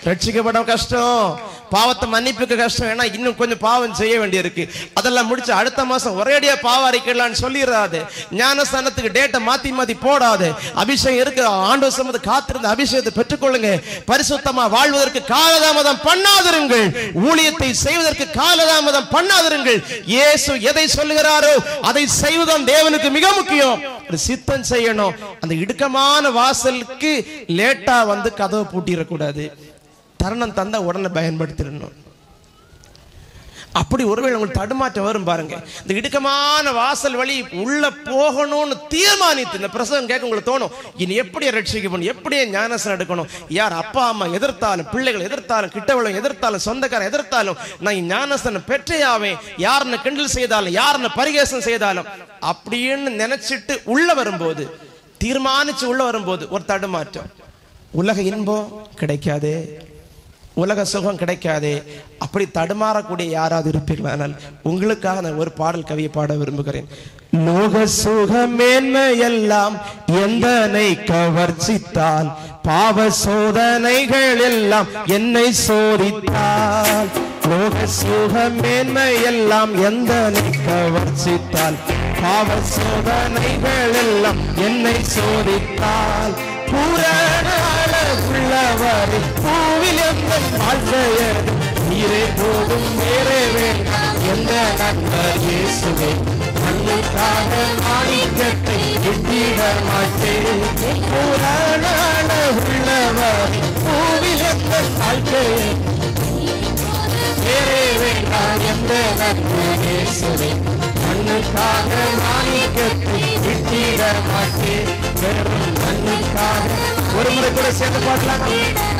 ரட்சிக்கப்பட கஷ்டம் பாவத்தை மன்னிப்புக்கு கஷ்டம் ஏன்னா இன்னும் கொஞ்சம் பாவம் செய்ய வேண்டியிருக்கு அதெல்லாம் முடிச்சு அடுத்த மாசம் ஒரேடியா பாவம் அறிக்கலான்னு சொல்லிடாது ஞானஸ்தானத்துக்கு டேட்டை மாத்தி மாத்தி போடாது அபிஷேகம் இருக்கு ஆண்டு சம்மது காத்திருந்த அபிஷேகத்தை பெற்றுக்கொள்ளுங்க பரிசுத்தமா வாழ்வதற்கு காலதாமதம் பண்ணாதிருங்கள் ஊழியத்தை செய்வதற்கு காலதாமதம் பண்ணாதிருங்கள் இயேசு எதை சொல்லுகிறாரோ அதை செய்வதும் தேவனுக்கு மிக முக்கியம் ஒரு சித்தம் செய்யணும் அந்த இடுக்கமான வாசலுக்கு லேட்டா வந்து கதவை பூட்டிடக்கூடாது தருணம் தந்தா உடனே பயன்படுத்திடணும் அப்படி ஒருவேளை உங்களுக்கு தடுமாற்றம் வரும் பாருங்க இந்த இடுக்கமான வாசல் வழி உள்ள போகணும்னு தீர்மானித்து இந்த பிரசவம் கேட்க உங்களுக்கு தோணும் இனி எப்படி ரட்சிக்கப்படும் எப்படி ஞானசனம் எடுக்கணும் யார் அப்பா அம்மா எதிர்த்தாலும் பிள்ளைகள் எதிர்த்தாலும் கிட்டவளும் எதிர்த்தாலும் சொந்தக்காரன் எதிர்த்தாலும் நான் ஞானசனம் பெற்றையாவேன் யாருன்னு கிண்டல் செய்தாலும் யாருன்னு பரிகேசம் செய்தாலும் அப்படின்னு நினைச்சிட்டு உள்ள வரும்போது தீர்மானிச்சு உள்ள வரும்போது ஒரு தடுமாற்றம் உலக இன்பம் கிடைக்காதே உலக சுகம் கிடைக்காதே அப்படி தடுமாறக்கூடிய யாராவது இருப்பீர்களானால் உங்களுக்காக நான் ஒரு பாடல் கவியை பாட விரும்புகிறேன் லோக சுக மேன்மையெல்லாம் எந்தனை கவர்ச்சித்தால் பாவ சோதனைகள் எல்லாம் என்னை சோதித்தால் லோக சுக மேன்மையெல்லாம் எந்தனை கவர்ச்சித்தால் பாவ சோதனைகள் எல்லாம் என்னை சோதித்தால் பூரண உள்ளவரை பூவில் எந்த வாழ்க்கையது நீரே போதும் வேறே வேண்டாம் எந்த நண்பர் இயேசுவே மண்ணுக்காக மாணிக்கத்தை விட்டிட மாட்டேன் பூரண உள்ளவர் பூவில் எந்த வாழ்க்கையது வேறே வேண்டாம் எந்த நண்பர் இயேசுவே மண்ணுக்காக மாணிக்கத்தை விட்டிட மாட்டேன் வெறும் மண்ணுக்காக ஒரு முறை கூட சேர்ந்து பாடலாமா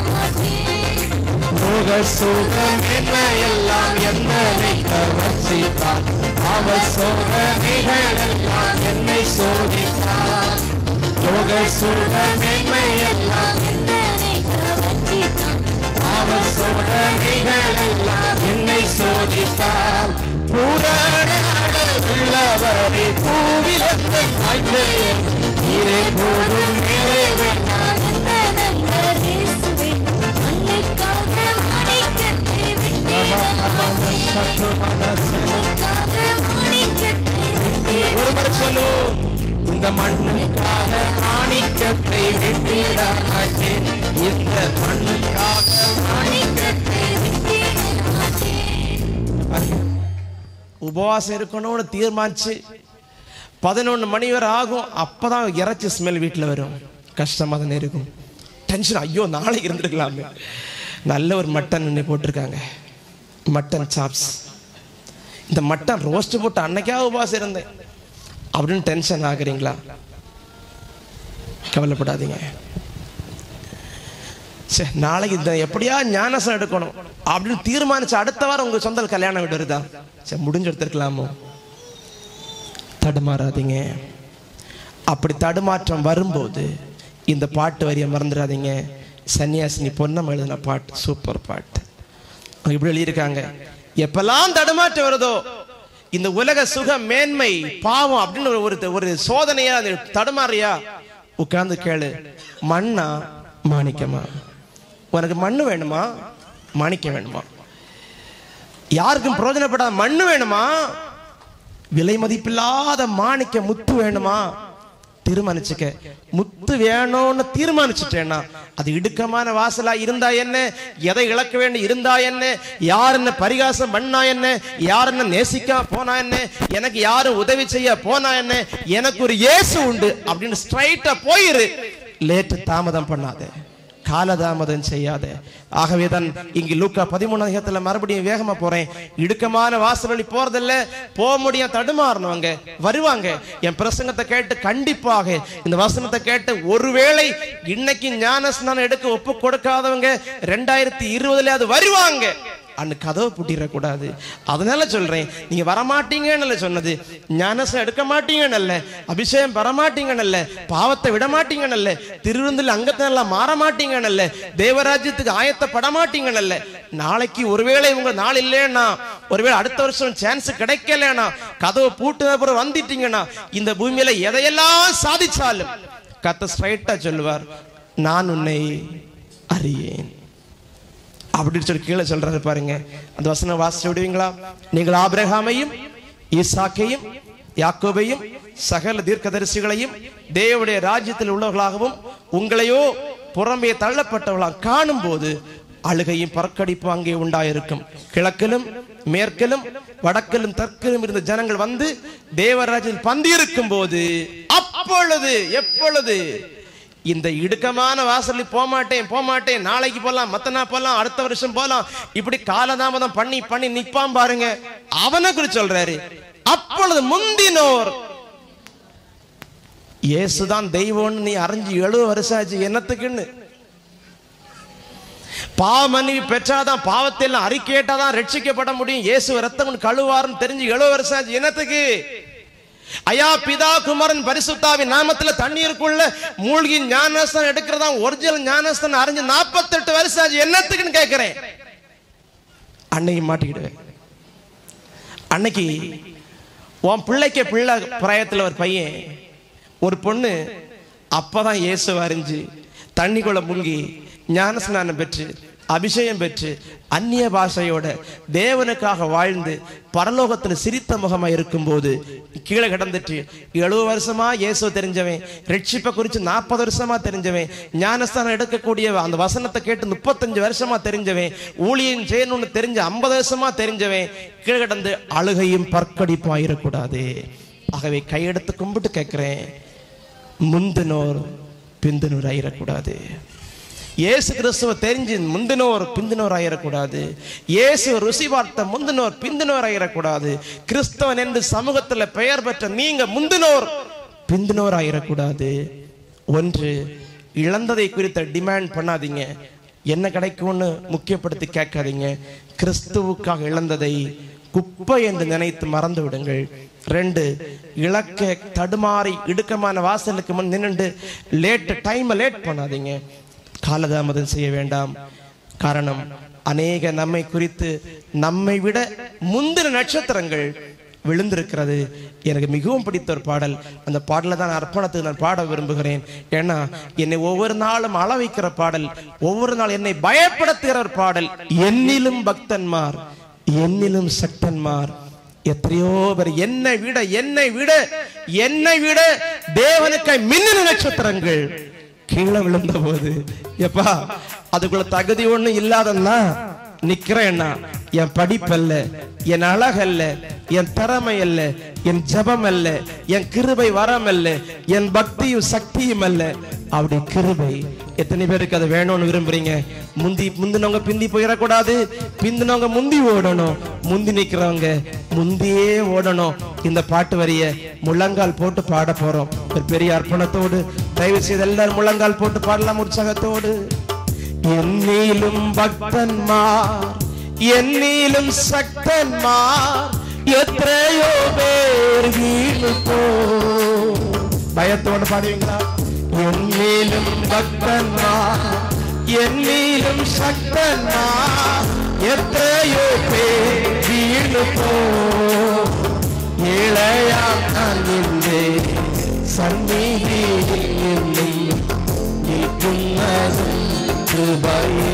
போக சுகம் என்ன எல்லாம் என்னை கவர்ச்சித்தார் அவ சோதனைகள் எல்லாம் என்னை சோதித்தார் யோக சுகம் என்னை எல்லாம் அவ சோதனைகள் எல்லாம் என்னை சோதித்தார் பூரண உள்ளவரே பூவிலத்தை வாழ்க்கையில் நீரே போதும் நீரே வேண்டாம் ஒருவர் சொல்லு இந்த மண்ணுக்காக மாணிக்கத்தை விட்டிட மாட்டேன் இந்த மண்ணுக்காக மாணிக்கத்தை உபவாசம் இருக்கணும்னு தீர்மானிச்சு பதினொன்று மணி வரை ஆகும் அப்பதான் இறைச்சி ஸ்மெல் வீட்டில் வரும் கஷ்டமாக தானே இருக்கும் டென்ஷன் ஐயோ நாளைக்கு இருந்திருக்கலாமே நல்ல ஒரு மட்டன் இன்னைக்கு போட்டிருக்காங்க மட்டன் சாப்ஸ் இந்த மட்டன் ரோஸ்ட் போட்டு அன்னைக்கா உபவாசம் இருந்தேன் அப்படின்னு டென்ஷன் ஆகுறீங்களா கவலைப்படாதீங்க சே நாளைக்கு இந்த எப்படியா ஞானசம் எடுக்கணும் அப்படின்னு தீர்மானிச்சு அடுத்த வாரம் உங்க சொந்த கல்யாணம் வீடு வருதா சரி முடிஞ்சு எடுத்துருக்கலாமோ தடுமாறாதீங்க அப்படி தடுமாற்றம் வரும்போது இந்த பாட்டு வரியை மறந்துடாதீங்க சன்னியாசினி பொன்னம் எழுதின பாட்டு சூப்பர் பாட்டு அவங்க இப்படி எழுதியிருக்காங்க எப்பெல்லாம் தடுமாற்றம் வருதோ இந்த உலக சுக மேன்மை பாவம் அப்படின்னு ஒரு- ஒரு ஒரு சோதனையா அது தடுமாறியா உட்கார்ந்து கேளு மண்ணா மாணிக்கமா உனக்கு மண்ணு வேணுமா மாணிக்கம் வேணுமா யாருக்கும் பிரயோஜனப்படாத மண்ணு வேணுமா விலை மதிப்பில்லாத மாணிக்க முத்து வேணுமா தீர்மானிச்சுக்க முத்து வேணும்னு தீர்மானிச்சுட்டேன்னா அது இடுக்கமான வாசலா இருந்தா என்ன எதை இழக்க வேண்டும் இருந்தா என்ன யார் என்ன பரிகாசம் பண்ணா என்ன யார் என்ன நேசிக்க போனா என்ன எனக்கு யாரும் உதவி செய்ய போனா என்ன எனக்கு ஒரு இயேசு உண்டு அப்படின்னு ஸ்ட்ரைட்டா போயிரு லேட்டு தாமதம் பண்ணாதே காலதாமதம் செய்யாத ஆகவே தான் இங்கு லூக்கா பதிமூணாம் அதிகாரத்துல மறுபடியும் வேகமா போறேன் இடுக்கமான வாசல் வழி போறதில்ல போக முடியும் தடுமாறணுவாங்க வருவாங்க என் பிரசங்கத்தை கேட்டு கண்டிப்பாக இந்த வசனத்தை கேட்டு ஒருவேளை இன்னைக்கு ஞான ஸ்நானம் எடுக்க ஒப்பு கொடுக்காதவங்க ரெண்டாயிரத்தி இருபதுல அது வருவாங்க அன்னு கதவை பூட்டிடக்கூடாது அதனால சொல்றேன் நீங்க வரமாட்டீங்கன்னு சொன்னது ஞானசம் எடுக்க மாட்டீங்கன்னு அபிஷேகம் பெறமாட்டீங்கன்னு பாவத்தை விட மாட்டீங்கன்னு திருவிருந்தில் அங்கத்தெல்லாம் மாற மாட்டீங்கன்னு தேவராஜ்யத்துக்கு ஆயத்தப்பட மாட்டீங்கன்னு நாளைக்கு ஒருவேளை உங்க நாள் இல்லைன்னா ஒருவேளை அடுத்த வருஷம் சான்ஸ் கிடைக்கலன்னா கதவை பூட்டுன அப்புறம் வந்துட்டீங்கன்னா இந்த பூமியில எதையெல்லாம் சாதிச்சாலும் கத்த ஸ்ட்ரைட்டா சொல்லுவார் நான் உன்னை அறியேன் அப்படின்னு சொல்லி கீழே சொல்றாரு பாருங்க அந்த வசனம் வாசிச்சு விடுவீங்களா நீங்கள் ஆபிரகாமையும் ஈசாக்கையும் யாக்கோபையும் சகல தீர்க்கதரிசிகளையும் தேவனுடைய ராஜ்யத்தில் உள்ளவர்களாகவும் உங்களையோ புறம்பே தள்ளப்பட்டவர்களாக காணும் போது அழுகையும் பறக்கடிப்பு அங்கே உண்டாயிருக்கும் கிழக்கிலும் மேற்கிலும் வடக்கிலும் தெற்கிலும் இருந்த ஜனங்கள் வந்து தேவராஜில் பந்தியிருக்கும் போது அப்பொழுது எப்பொழுது இந்த இடுக்கமான வாசலில் போக மாட்டேன் போக மாட்டேன் நாளைக்கு போலாம் மத்த நாள் போலாம் அடுத்த வருஷம் போலாம் இப்படி காலதாமதம் பண்ணி பண்ணி நிப்பான் பாருங்க அவனை குறித்து சொல்றாரு அப்பொழுது முந்தினோர் இயேசுதான் தெய்வம்னு நீ அறிஞ்சு எழுபது வருஷம் ஆச்சு என்னத்துக்குன்னு பாவ மன்னிவு பெற்றாதான் பாவத்தை எல்லாம் அறிக்கையிட்டாதான் ரட்சிக்கப்பட முடியும் இயேசு ரத்தம் கழுவாருன்னு தெரிஞ்சு எழுபது வருஷம் ஆச்சு என்னத்துக்கு ஐயா பிதா குமரன் பரிசுத்தாவின் நாமத்துல தண்ணீருக்குள்ள மூழ்கி ஞானஸ்தானம் எடுக்கிறதா ஒரிஜினல் ஞானஸ்தானம் அறிஞ்சு நாற்பத்தெட்டு வருஷம் ஆச்சு என்னத்துக்குன்னு கேட்கிறேன் அன்னைக்கு மாட்டிக்கிடுவேன் அன்னைக்கு உன் பிள்ளைக்கு பிள்ளை பிராயத்தில் ஒரு பையன் ஒரு பொண்ணு அப்பதான் இயேசு அறிஞ்சு தண்ணிக்குள்ள முங்கி ஞானஸ்நானம் பெற்று அபிஷேகம் பெற்று அந்நிய பாஷையோட தேவனுக்காக வாழ்ந்து பரலோகத்தில் சிரித்த முகமா இருக்கும்போது கீழே கிடந்துட்டு எழுபது வருஷமா இயேசு தெரிஞ்சவன் ரட்சிப்பை குறித்து நாற்பது வருஷமா தெரிஞ்சவன் ஞானஸ்தானம் எடுக்கக்கூடிய அந்த வசனத்தை கேட்டு முப்பத்தஞ்சு வருஷமா தெரிஞ்சவன் ஊழியம் செய்யணும்னு தெரிஞ்ச ஐம்பது வருஷமா தெரிஞ்சவன் கீழே கிடந்து அழுகையும் பற்கடிப்பும் ஆயிடக்கூடாது ஆகவே கையெடுத்து கும்பிட்டு கேட்கிறேன் முந்தினோர் பிந்தினோர் ஆயிடக்கூடாது இயேசு கிறிஸ்துவ தெரிஞ்சு முந்தினோர் பிந்தினோர் ஆயிடக்கூடாது இயேசு ருசி பார்த்த முந்தினோர் பிந்தினோர் ஆயிடக்கூடாது கிறிஸ்தவன் என்று சமூகத்தில் பெயர் பெற்ற நீங்க முந்தினோர் பிந்தினோர் ஆயிடக்கூடாது ஒன்று இழந்ததை குறித்த டிமாண்ட் பண்ணாதீங்க என்ன கிடைக்கும்னு முக்கியப்படுத்தி கேட்காதீங்க கிறிஸ்துவுக்காக இழந்ததை குப்பை என்று நினைத்து மறந்து விடுங்கள் ரெண்டு இலக்க தடுமாறி இடுக்கமான வாசலுக்கு முன் நின்னுண்டு லேட் டைமை லேட் பண்ணாதீங்க காலதாமதம் செய்ய வேண்டாம் காரணம் அநேக நம்மை குறித்து நம்மை விட முந்தின நட்சத்திரங்கள் விழுந்திருக்கிறது எனக்கு மிகவும் பிடித்த ஒரு பாடல் அந்த பாடலை தான் அர்ப்பணத்துக்கு நான் பாட விரும்புகிறேன் ஏன்னா என்னை ஒவ்வொரு நாளும் அள வைக்கிற பாடல் ஒவ்வொரு நாள் என்னை பயப்படுத்துகிற ஒரு பாடல் என்னிலும் பக்தன்மார் என்னிலும் சக்தன்மார் எத்தனையோ பேர் என்னை விட என்னை விட என்னை விட தேவனுக்கு மின்னணு நட்சத்திரங்கள் கீழே விழுந்த போது எப்பா அதுக்குள்ள தகுதி ஒண்ணு இல்லாதன்னா நிக்கிறேன்னா என் படிப்பல்ல என் அழகல்ல என் திறமை அல்ல என் ஜபம் அல்ல என் கிருபை வரம் அல்ல என் பக்தியும் சக்தியும் அல்ல அப்படி கிருபை எத்தனை பேருக்கு அது வேணும்னு விரும்புறீங்க முந்தி முந்தினவங்க பிந்தி போயிடக்கூடாது பிந்தினவங்க முந்தி ஓடணும் முந்தி நிக்கிறவங்க முந்தியே ஓடணும் இந்த பாட்டு வரிய முழங்கால் போட்டு பாட போறோம் ஒரு பெரிய அர்ப்பணத்தோடு தயவு செய்து எல்லாரும் முழங்கால் போட்டு பாடலாம் உற்சாகத்தோடு என்னிலும் பக்தன்மார் என்னிலும் சக்தன்மார் எத்தனையோ பேர் வீடு போ பயத்தோடு பாடுவீங்களா என்னிலும் பக்தன்மார் என்னிலும் சக்தன்மார் எத்தனையோ பேர் வீடு போ ஏழையா நான் நின்றே சந்நிதியில் என்னும் நிற்குன்னதும் கிருபையே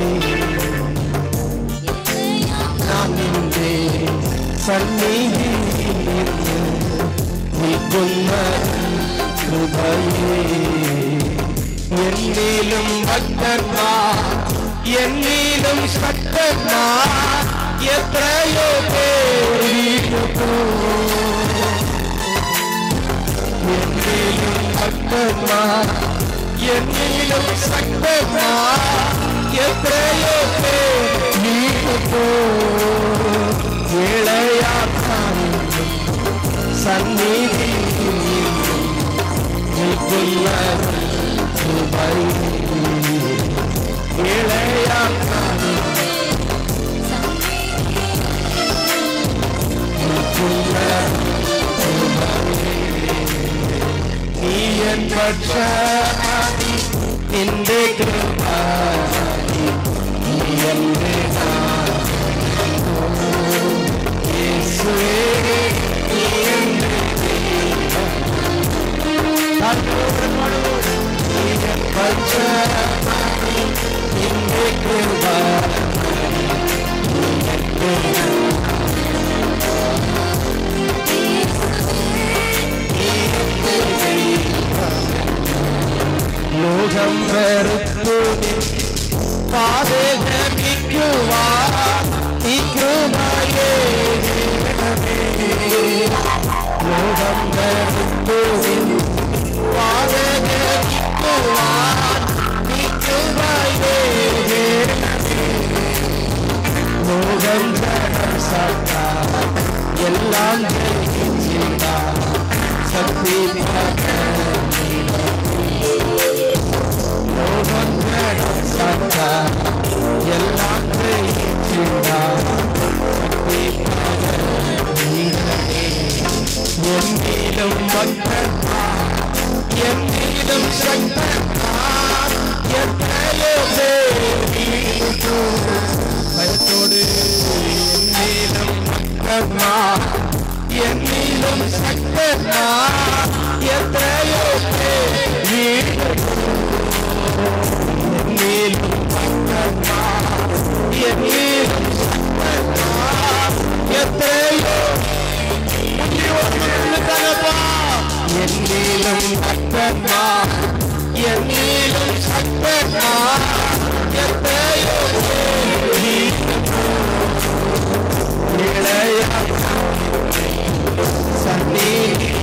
நான் நின்றே சந்நிதியில் என்னும் நிற்குன்னதும் கிருபையே என்னிலும் பக்தர்மா என்னிலும் சக்தர்மா எத்தனையோ பேர் வீடு போ என்னிலும் பக்தர்மா என்னிலும் சக்தர்மா எத்தனையோ பேர் வீடு போ ஏழையாத்தான் சந்நிதி ஏழையாத்தான் நீ என் பட்சமாதி நின்றே கிருபாதி நீ என்று நான் இயேசுவே நீ என்று தன்னோடு பாடுவோம். நீ என் பட்சமாதி நின்றே கிருபாதி வெறுத்து பாதகமிக்குவா நீ கிருபையே லோகம் வெறுத்து பாதகமிக்குவா நீ கிருபையே லோகம் ஜனம் சத்தா எல்லாம் ஜெயிச்சிட்டா சக்தி லோகம் ஜனம் சத்தா எல்லாம் ஜெயிச்சிட்டா சக்தி என்னிலும் பக்தா என்னிலும் சக்தா எத்தனையோ பயத்தோடு என்னிலும் சக்தமா என்னிலும் சக்தமா எத்தனையோ என்னிலும் சக்தமா என்னிலும் சக்தமா எத்தனையோ முன்னியோடுக்காகப்பா என்னிலும் சக்தமா என்னிலும் சக்தமா எத்தனையோ இளைய சன்னி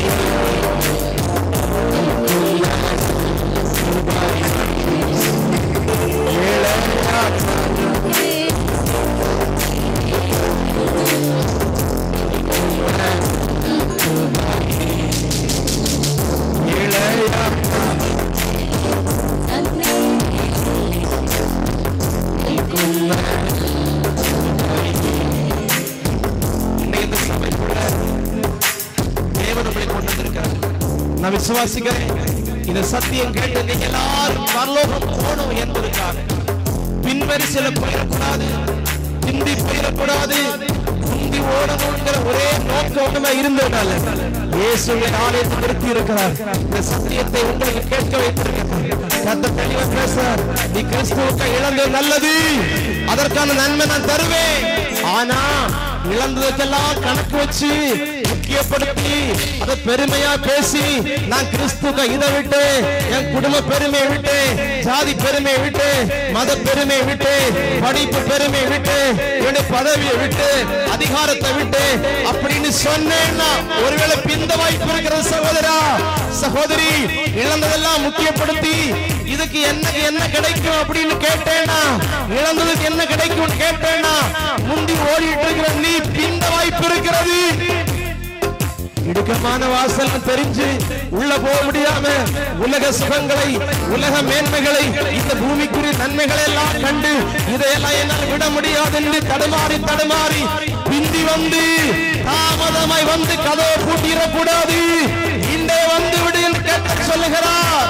இந்த சபைக்குள்ள தேவன் உங்களை கொண்டு வந்திருக்கிறார் நான் விசுவாசிக்கிறேன் இந்த சத்தியம் கேட்டு நீங்க எல்லாரும் பரலோகம் போகணும் என்பதற்காக பின்வரிசையில போயிடக்கூடாது பிந்தி போயிடக்கூடாது முந்தி ஓடணுங்கிற ஒரே நோக்கம் ஒண்ணுமே இருந்ததுனால இயேசுவை ஆலயத்தை நிறுத்தி இருக்கிறார் இந்த சத்தியத்தை உங்களுக்கு கேட்க வைத்திருக்கிறார் கத்த தெளிவா பேசுறார் நீ கிறிஸ்துவுக்கு இழந்தது நல்லது அதற்கான நன்மை நான் தருவேன் ஆனா இழந்ததுக்கெல்லாம் கணக்கு வச்சு முக்கியப்படுத்தி அதை பெருமையா பேசி நான் கிறிஸ்துவ இதை விட்டு என் குடும்ப பெருமையை விட்டு ஜாதி பெருமையை விட்டு மத பெருமையை விட்டு படிப்பு பெருமையை விட்டு என்னுடைய பதவியை விட்டு அதிகாரத்தை விட்டு அப்படின்னு சொன்னேன்னா ஒருவேளை பிந்த வாய்ப்பு இருக்கிற சகோதரா சகோதரி இழந்ததெல்லாம் முக்கியப்படுத்தி இதுக்கு என்ன என்ன கிடைக்கும் அப்படின்னு கேட்டேனா இழந்ததுக்கு என்ன கிடைக்கும் கேட்டேனா முந்தி ஓடிட்டு இருக்கிற நீ பிந்த வாய்ப்பு இருக்கிறது இடுக்கமான வாசல் தெரிஞ்சு உள்ள போக முடியாம உலக சுகங்களை உலக மேன்மைகளை இந்த பூமிக்குரிய நன்மைகளை எல்லாம் கண்டு இதையெல்லாம் என்னால் விட முடியாது என்று தடுமாறி தடுமாறி பிந்தி வந்து தாமதமாய் வந்து கதவை பூட்டிடக்கூடாது இன்றே வந்து விடு என்று கேட்க சொல்லுகிறார்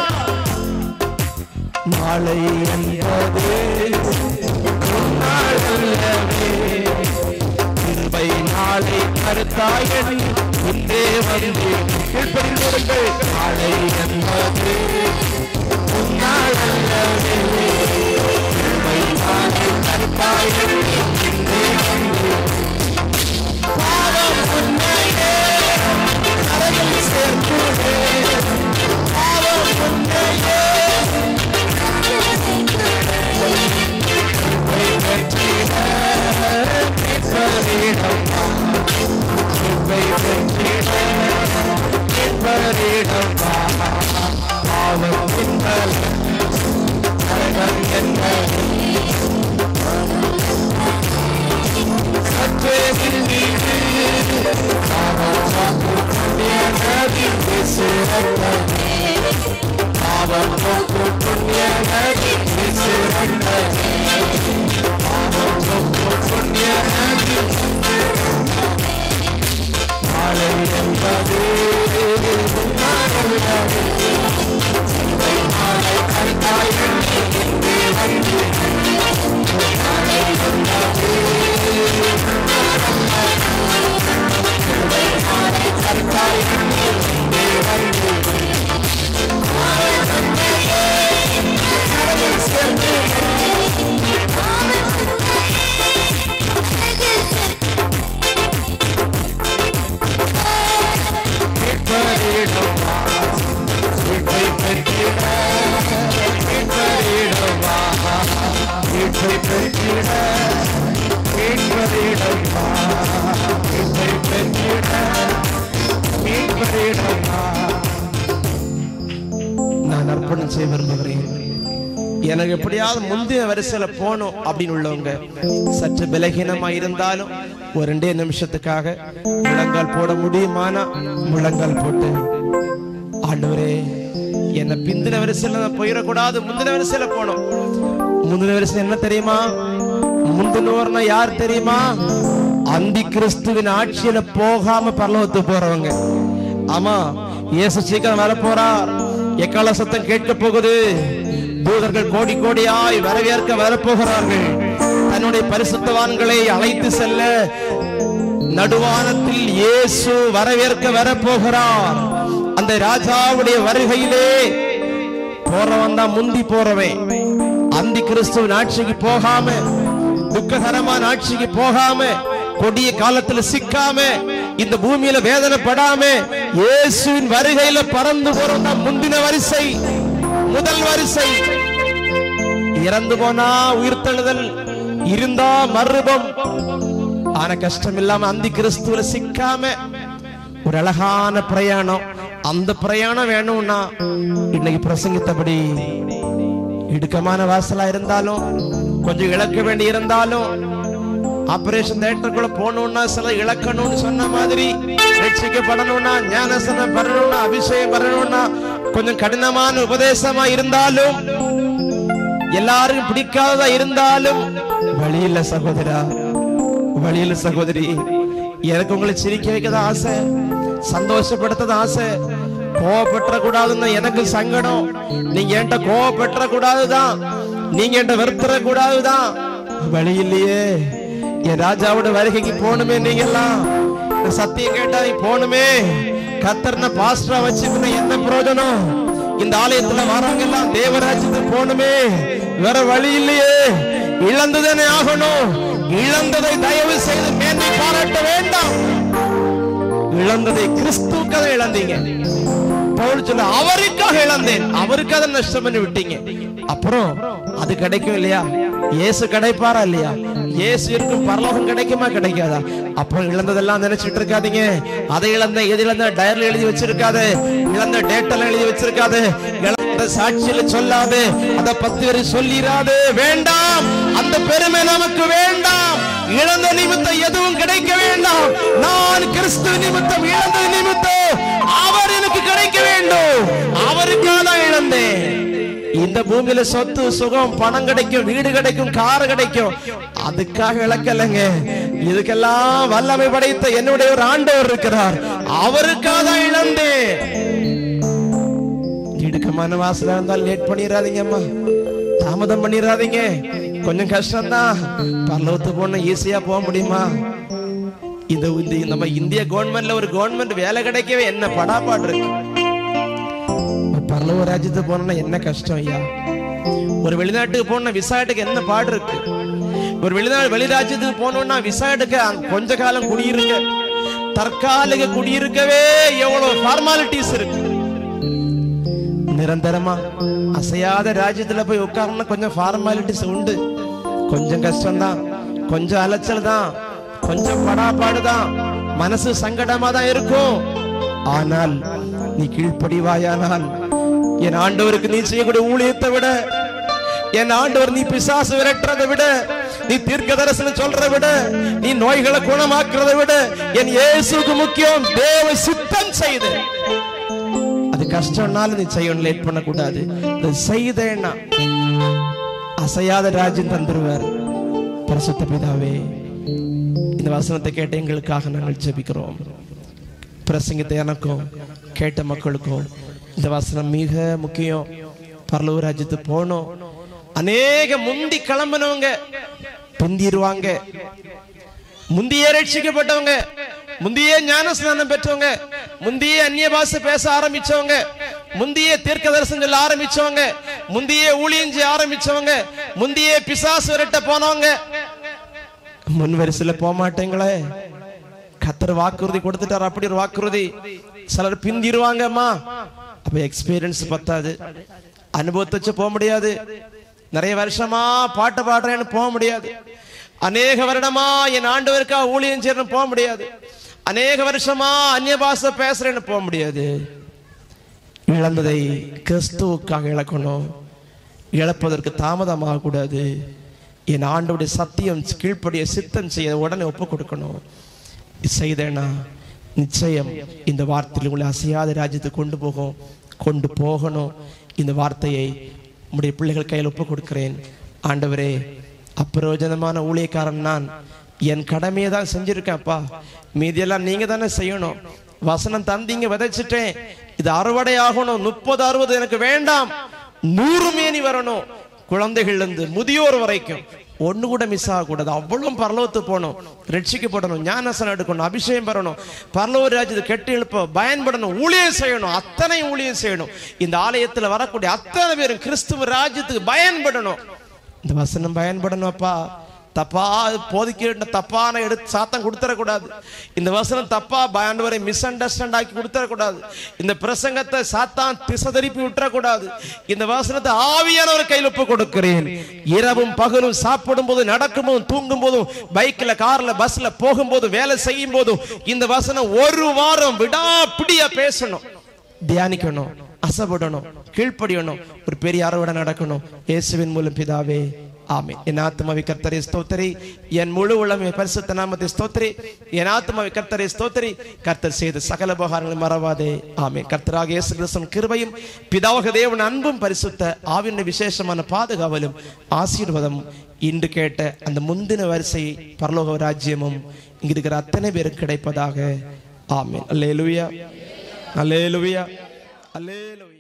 நாளை என்பது உன்னால் அல்லவே இன்பை நாளை கருத்தாயணி இன்றே வந்து கீழ்ப்படிந்தவர்கள் நாளை என்பது உன்னால் அல்லவே இன்பை நாளை கருத்தாயணி இன்றே வந்து பாவம் உன்னையே கரையில் சேர்த்துவே பாவம் உன்னையே பாவம் மீட்பை பெற்றிட மீட்பரிடம் வா மீட்பை பெற்றிட மீட்பரிடம் வா நான் அர்ப்பணம் செய்ய விரும்புகிறேன் எனக்கு எப்படியாவது முந்தைய வரிசையில போகணும் அப்படின்னு உள்ளவங்க சற்று பலகீனமா இருந்தாலும் ஒரு ரெண்டே நிமிஷத்துக்காக முழங்கால் போட முடியுமானா முழங்கால் போட்டு ஆண்டவரே என்ன பிந்தின வரிசையில நான் போயிடக்கூடாது முந்தின வரிசையில போகணும் முந்தின வரிசை என்ன தெரியுமா முந்தினோர்னா யார் தெரியுமா அந்தி கிறிஸ்துவின் ஆட்சியில போகாம பரலோகத்து போறவங்க ஆமா இயேசு சீக்கிரம் வர போறார் எக்கால சத்தம் கேட்க போகுது தூதர்கள் கோடி கோடியாய் வரவேற்க வரப்போகிறார்கள் தன்னுடைய பரிசுத்தவான்களை அழைத்து செல்ல நடுவானத்தில் இயேசு வரவேற்க வரப்போகிறார் அந்த ராஜாவுடைய வருகையிலே போறவன் தான் முந்தி போறவன் அந்தி கிறிஸ்துவின் ஆட்சிக்கு போகாம துக்ககரமான ஆட்சிக்கு போகாம கொடிய காலத்துல சிக்காம இந்த பூமியில வேதனைப்படாம இயேசுவின் வருகையில பறந்து போறவன் தான் முந்தின வரிசை முதல் வரிசை இறந்து போனா உயிர்த்தெழுதல் இருந்தா மறுபம் ஆன கஷ்டம் இல்லாம அந்தி கிறிஸ்துவில சிக்காம ஒரு அழகான பிரயாணம் அந்த பிரயாணம் வேணும்னா இன்னைக்கு பிரசங்கித்தபடி இடுக்கமான வாசலா இருந்தாலும் கொஞ்சம் இழக்க வேண்டி இருந்தாலும் ஆபரேஷன் தேட்டருக்குள்ள போகணும்னா சில இழக்கணும்னு சொன்ன மாதிரி ரட்சிக்கப்படணும்னா ஞானசனம் பண்ணணும்னா அபிஷேகம் பண்ணணும்னா கொஞ்சம் கடினமான உபதேசமா இருந்தாலும் எல்லாருக்கும் பிடிக்காததா இருந்தாலும் வழி இல்ல சகோதரா வழி இல்ல சகோதரி எனக்கு உங்களை சிரிக்க வைக்கதான் ஆசை சந்தோஷப்படுத்தத ஆசை கோவப்பற்ற கூடாதுன்னு எனக்கு சங்கடம் நீங்க என்கிட்ட கோவப்பற்ற கூடாதுதான் நீங்க என்கிட்ட வெறுத்துற கூடாதுதான் வழி இல்லையே என் ராஜாவோட வருகைக்கு போகணுமே நீங்க எல்லாம் இந்த சத்தியம் கேட்டா நீ போகணுமே கத்தர்ன பாஸ்டரா வச்சுக்கணும் என்ன பிரயோஜனம் இந்த ஆலயத்துல வரவங்க எல்லாம் தேவராஜ்யத்துக்கு போகணுமே வேற வழி இல்லையே இழந்துதானே ஆகணும் இழந்ததை தயவு செய்து மேன்மை பாராட்ட வேண்டாம் இழந்ததை கிறிஸ்துவுக்காக இழந்தீங்க பவுல் சொல்ல அவருக்காக இழந்தேன் அவருக்காக நஷ்டம் பண்ணி விட்டீங்க அப்புறம் அது கிடைக்கும் இல்லையா இயேசு கிடைப்பாரா இல்லையா இயேசு இருக்கும் பரலோகம் கிடைக்குமா கிடைக்காதா அப்புறம் இழந்ததெல்லாம் நினைச்சிட்டு இருக்காதீங்க அதை இழந்த எது இழந்த டயர்ல எழுதி வச்சிருக்காது இழந்த டேட்டெல்லாம் எழுதி வச்சிருக்காது இழந்த சாட்சியில சொல்லாது அத பத்து பேர் சொல்லிராது வேண்டாம் அந்த பெருமை நமக்கு வேண்டாம் இழந்த நிமித்தம் எதுவும் கிடைக்க வேண்டாம் நான் கிறிஸ்து நிமித்தம் இழந்த நிமித்தம் அவர் எனக்கு கிடைக்க வேண்டும் அவருக்காக தான் இழந்தேன் இந்த பூமியில சொத்து சுகம் பணம் கிடைக்கும் வீடு கிடைக்கும் கார் கிடைக்கும் அதுக்காக இழக்கலைங்க இதுக்கெல்லாம் வல்லமை படைத்த என்னுடைய ஒரு ஆண்டவர் இருக்கிறார் அவருக்காக தான் இழந்தேன் இடுக்கமான வாசல இருந்தால் லேட் பண்ணிடாதீங்க அம்மா தாமதம் பண்ணிடாதீங்க கொஞ்சம் கஷ்டம்தான் பல்லவத்து போன ஈஸியா போக முடியுமா இந்த இந்த நம்ம இந்திய கவர்மெண்ட்ல ஒரு கவர்மெண்ட் வேலை கிடைக்கவே என்ன படாப்பாடு இருக்கு பரலவ ராஜ்யத்துக்கு போனா என்ன கஷ்டம் ஐயா ஒரு வெளிநாட்டுக்கு போனா விசாட்டுக்கு என்ன பாடு இருக்கு ஒரு வெளிநாடு வெளிராஜ்யத்துக்கு போனோம்னா விசா எடுக்க அங்க கொஞ்ச காலம் குடியிருக்க தற்காலிக குடியிருக்கவே எவ்வளவு ஃபார்மாலிட்டிஸ் இருக்கு நிரந்தரமா அசையாத ராஜ்யத்துல போய் உட்காரணும்னா கொஞ்சம் ஃபார்மாலிட்டிஸ் உண்டு கொஞ்சம் கஷ்டம்தான் கொஞ்சம் அலைச்சல் தான் கொஞ்சம் படாப்பாடு தான் மனசு சங்கடமா தான் இருக்கும் ஆனால் நீ கீழ்ப்படிவாயானால் என் ஆண்டவருக்கு நீ செய்யக்கூடிய ஊழியத்தை விட என் ஆண்டவர் நீ பிசாசு விரட்டுறதை விட நீ தீர்க்க தரிசனம் சொல்றதை விட நீ நோய்களை குணமாக்குறதை விட என் இயேசுக்கு முக்கியம் தேவ சித்தம் செய்து அது கஷ்டம்னாலும் நீ செய்யணும் லேட் பண்ணக்கூடாது இது செய்தேன்னா அசையாத ராஜ்யம் தந்துருவார் பரிசுத்த பிதாவே இந்த வசனத்தை கேட்ட எங்களுக்காக நாங்கள் ஜெபிக்கிறோம் பிரசங்கத்தை எனக்கும் கேட்ட மக்களுக்கும் இந்த வசனம் மிக முக்கியம் பரலூர் ராஜ்யத்துக்கு போகணும் அநேக முந்தி கிளம்பினவங்க பிந்திருவாங்க முந்தியே ரட்சிக்கப்பட்டவங்க முந்தியே ஞானஸ்நானம் பெற்றவங்க முந்தியே அந்நிய பாஷை பேச ஆரம்பிச்சவங்க முந்தியே தீர்க்க தரிசனம் சொல்ல ஆரம்பிச்சவங்க முந்தியே ஊழியம் செய்ய ஆரம்பிச்சவங்க முந்தியே பிசாசு விரட்ட போனவங்க முன் வரிசையில போக மாட்டேங்களே கத்தர் வாக்குறுதி கொடுத்துட்டார் அப்படி ஒரு வாக்குறுதி சிலர் பிந்திருவாங்கம்மா அப்ப எக்ஸ்பீரியன்ஸ் பத்தாது அனுபவத்தை வச்சு போக முடியாது நிறைய வருஷமா பாட்டு பாடுறேன்னு போக முடியாது அநேக வருடமா என் ஆண்டவருக்கா ஊழியம் செய்யறேன்னு போக முடியாது அநேக வருஷமா அந்நிய பாஷை பேசுறேன்னு போக முடியாது இழந்ததை கிறிஸ்துவுக்காக இழக்கணும் இழப்பதற்கு தாமதமாக கூடாது என் ஆண்டோடைய சத்தியம் கீழ்ப்படிய சித்தம் செய்ய உடனே ஒப்பு கொடுக்கணும் இது செய்தேனா நிச்சயம் இந்த வார்த்தையில் உங்களை அசையாத ராஜ்யத்துக்கு கொண்டு போகும் கொண்டு போகணும் இந்த வார்த்தையை உம்முடைய பிள்ளைகள் கையில் ஒப்பு கொடுக்கிறேன் ஆண்டவரே அப்பிரயோஜனமான ஊழியக்காரன் நான் என் கடமையை தான் செஞ்சிருக்கேன்ப்பா மீதியெல்லாம் நீங்க தானே செய்யணும் வசனம் தந்தீங்க விதைச்சிட்டேன் இது அறுவடை ஆகணும் முப்பது அறுபது எனக்கு வேண்டாம் நூறு மேனி வரணும் குழந்தைகள்ல இருந்து முதியோர் வரைக்கும் ஒண்ணு கூட மிஸ் ஆகக்கூடாது அவ்வளவு பரலோகத்து போகணும் ரட்சிக்கப்படணும் ஞானசனம் எடுக்கணும் அபிஷேகம் பெறணும் பரலோக ராஜ்யத்தை கெட்டு எழுப்ப பயன்படணும் ஊழியம் செய்யணும் அத்தனை ஊழியம் செய்யணும் இந்த ஆலயத்துல வரக்கூடிய அத்தனை பேரும் கிறிஸ்துவ ராஜ்யத்துக்கு பயன்படணும் இந்த வசனம் பயன்படணும் அப்பா தப்பா போதிக்க தப்பான எடுத்து சாத்தம் கொடுத்துடக்கூடாது இந்த வசனம் தப்பா பயன்பவரை மிஸ் அண்டர்ஸ்டாண்ட் ஆக்கி கொடுத்துடக்கூடாது இந்த பிரசங்கத்தை சாத்தான் திசை திருப்பி விட்டுறக்கூடாது இந்த வசனத்தை ஆவியான ஒரு கையில் ஒப்பு கொடுக்கிறேன் இரவும் பகலும் சாப்பிடும் போது நடக்கும் போதும் தூங்கும் போதும் பைக்ல கார்ல பஸ்ல போகும்போது வேலை செய்யும் போதும் இந்த வசனம் ஒரு வாரம் விடாப்பிடியா பேசணும் தியானிக்கணும் அசைப்படணும் கீழ்ப்படியணும் ஒரு பெரிய அறுவடை நடக்கணும் இயேசுவின் மூலம் பிதாவே ஆமே என் ஆத்மாவை கர்த்தரை ஸ்தோத்திரி என் முழு உளமை பரிசுத்த நாமத்தை ஸ்தோத்திரி என் ஆத்மாவை கர்த்தரை ஸ்தோத்திரி கர்த்தர் செய்த சகல உபகாரங்களை மறவாதே ஆமே கர்த்தராக இயேசு கிறிஸ்துவின் கிருபையும் பிதாவாக தேவன் அன்பும் பரிசுத்த ஆவின் விசேஷமான பாதுகாவலும் ஆசீர்வாதம் இன்று கேட்ட அந்த முந்தின வரிசை பரலோக ராஜ்யமும் இங்க இருக்கிற அத்தனை பேருக்கு கிடைப்பதாக ஆமென் அல்லேலூயா அல்லேலூயா அல்லேலூயா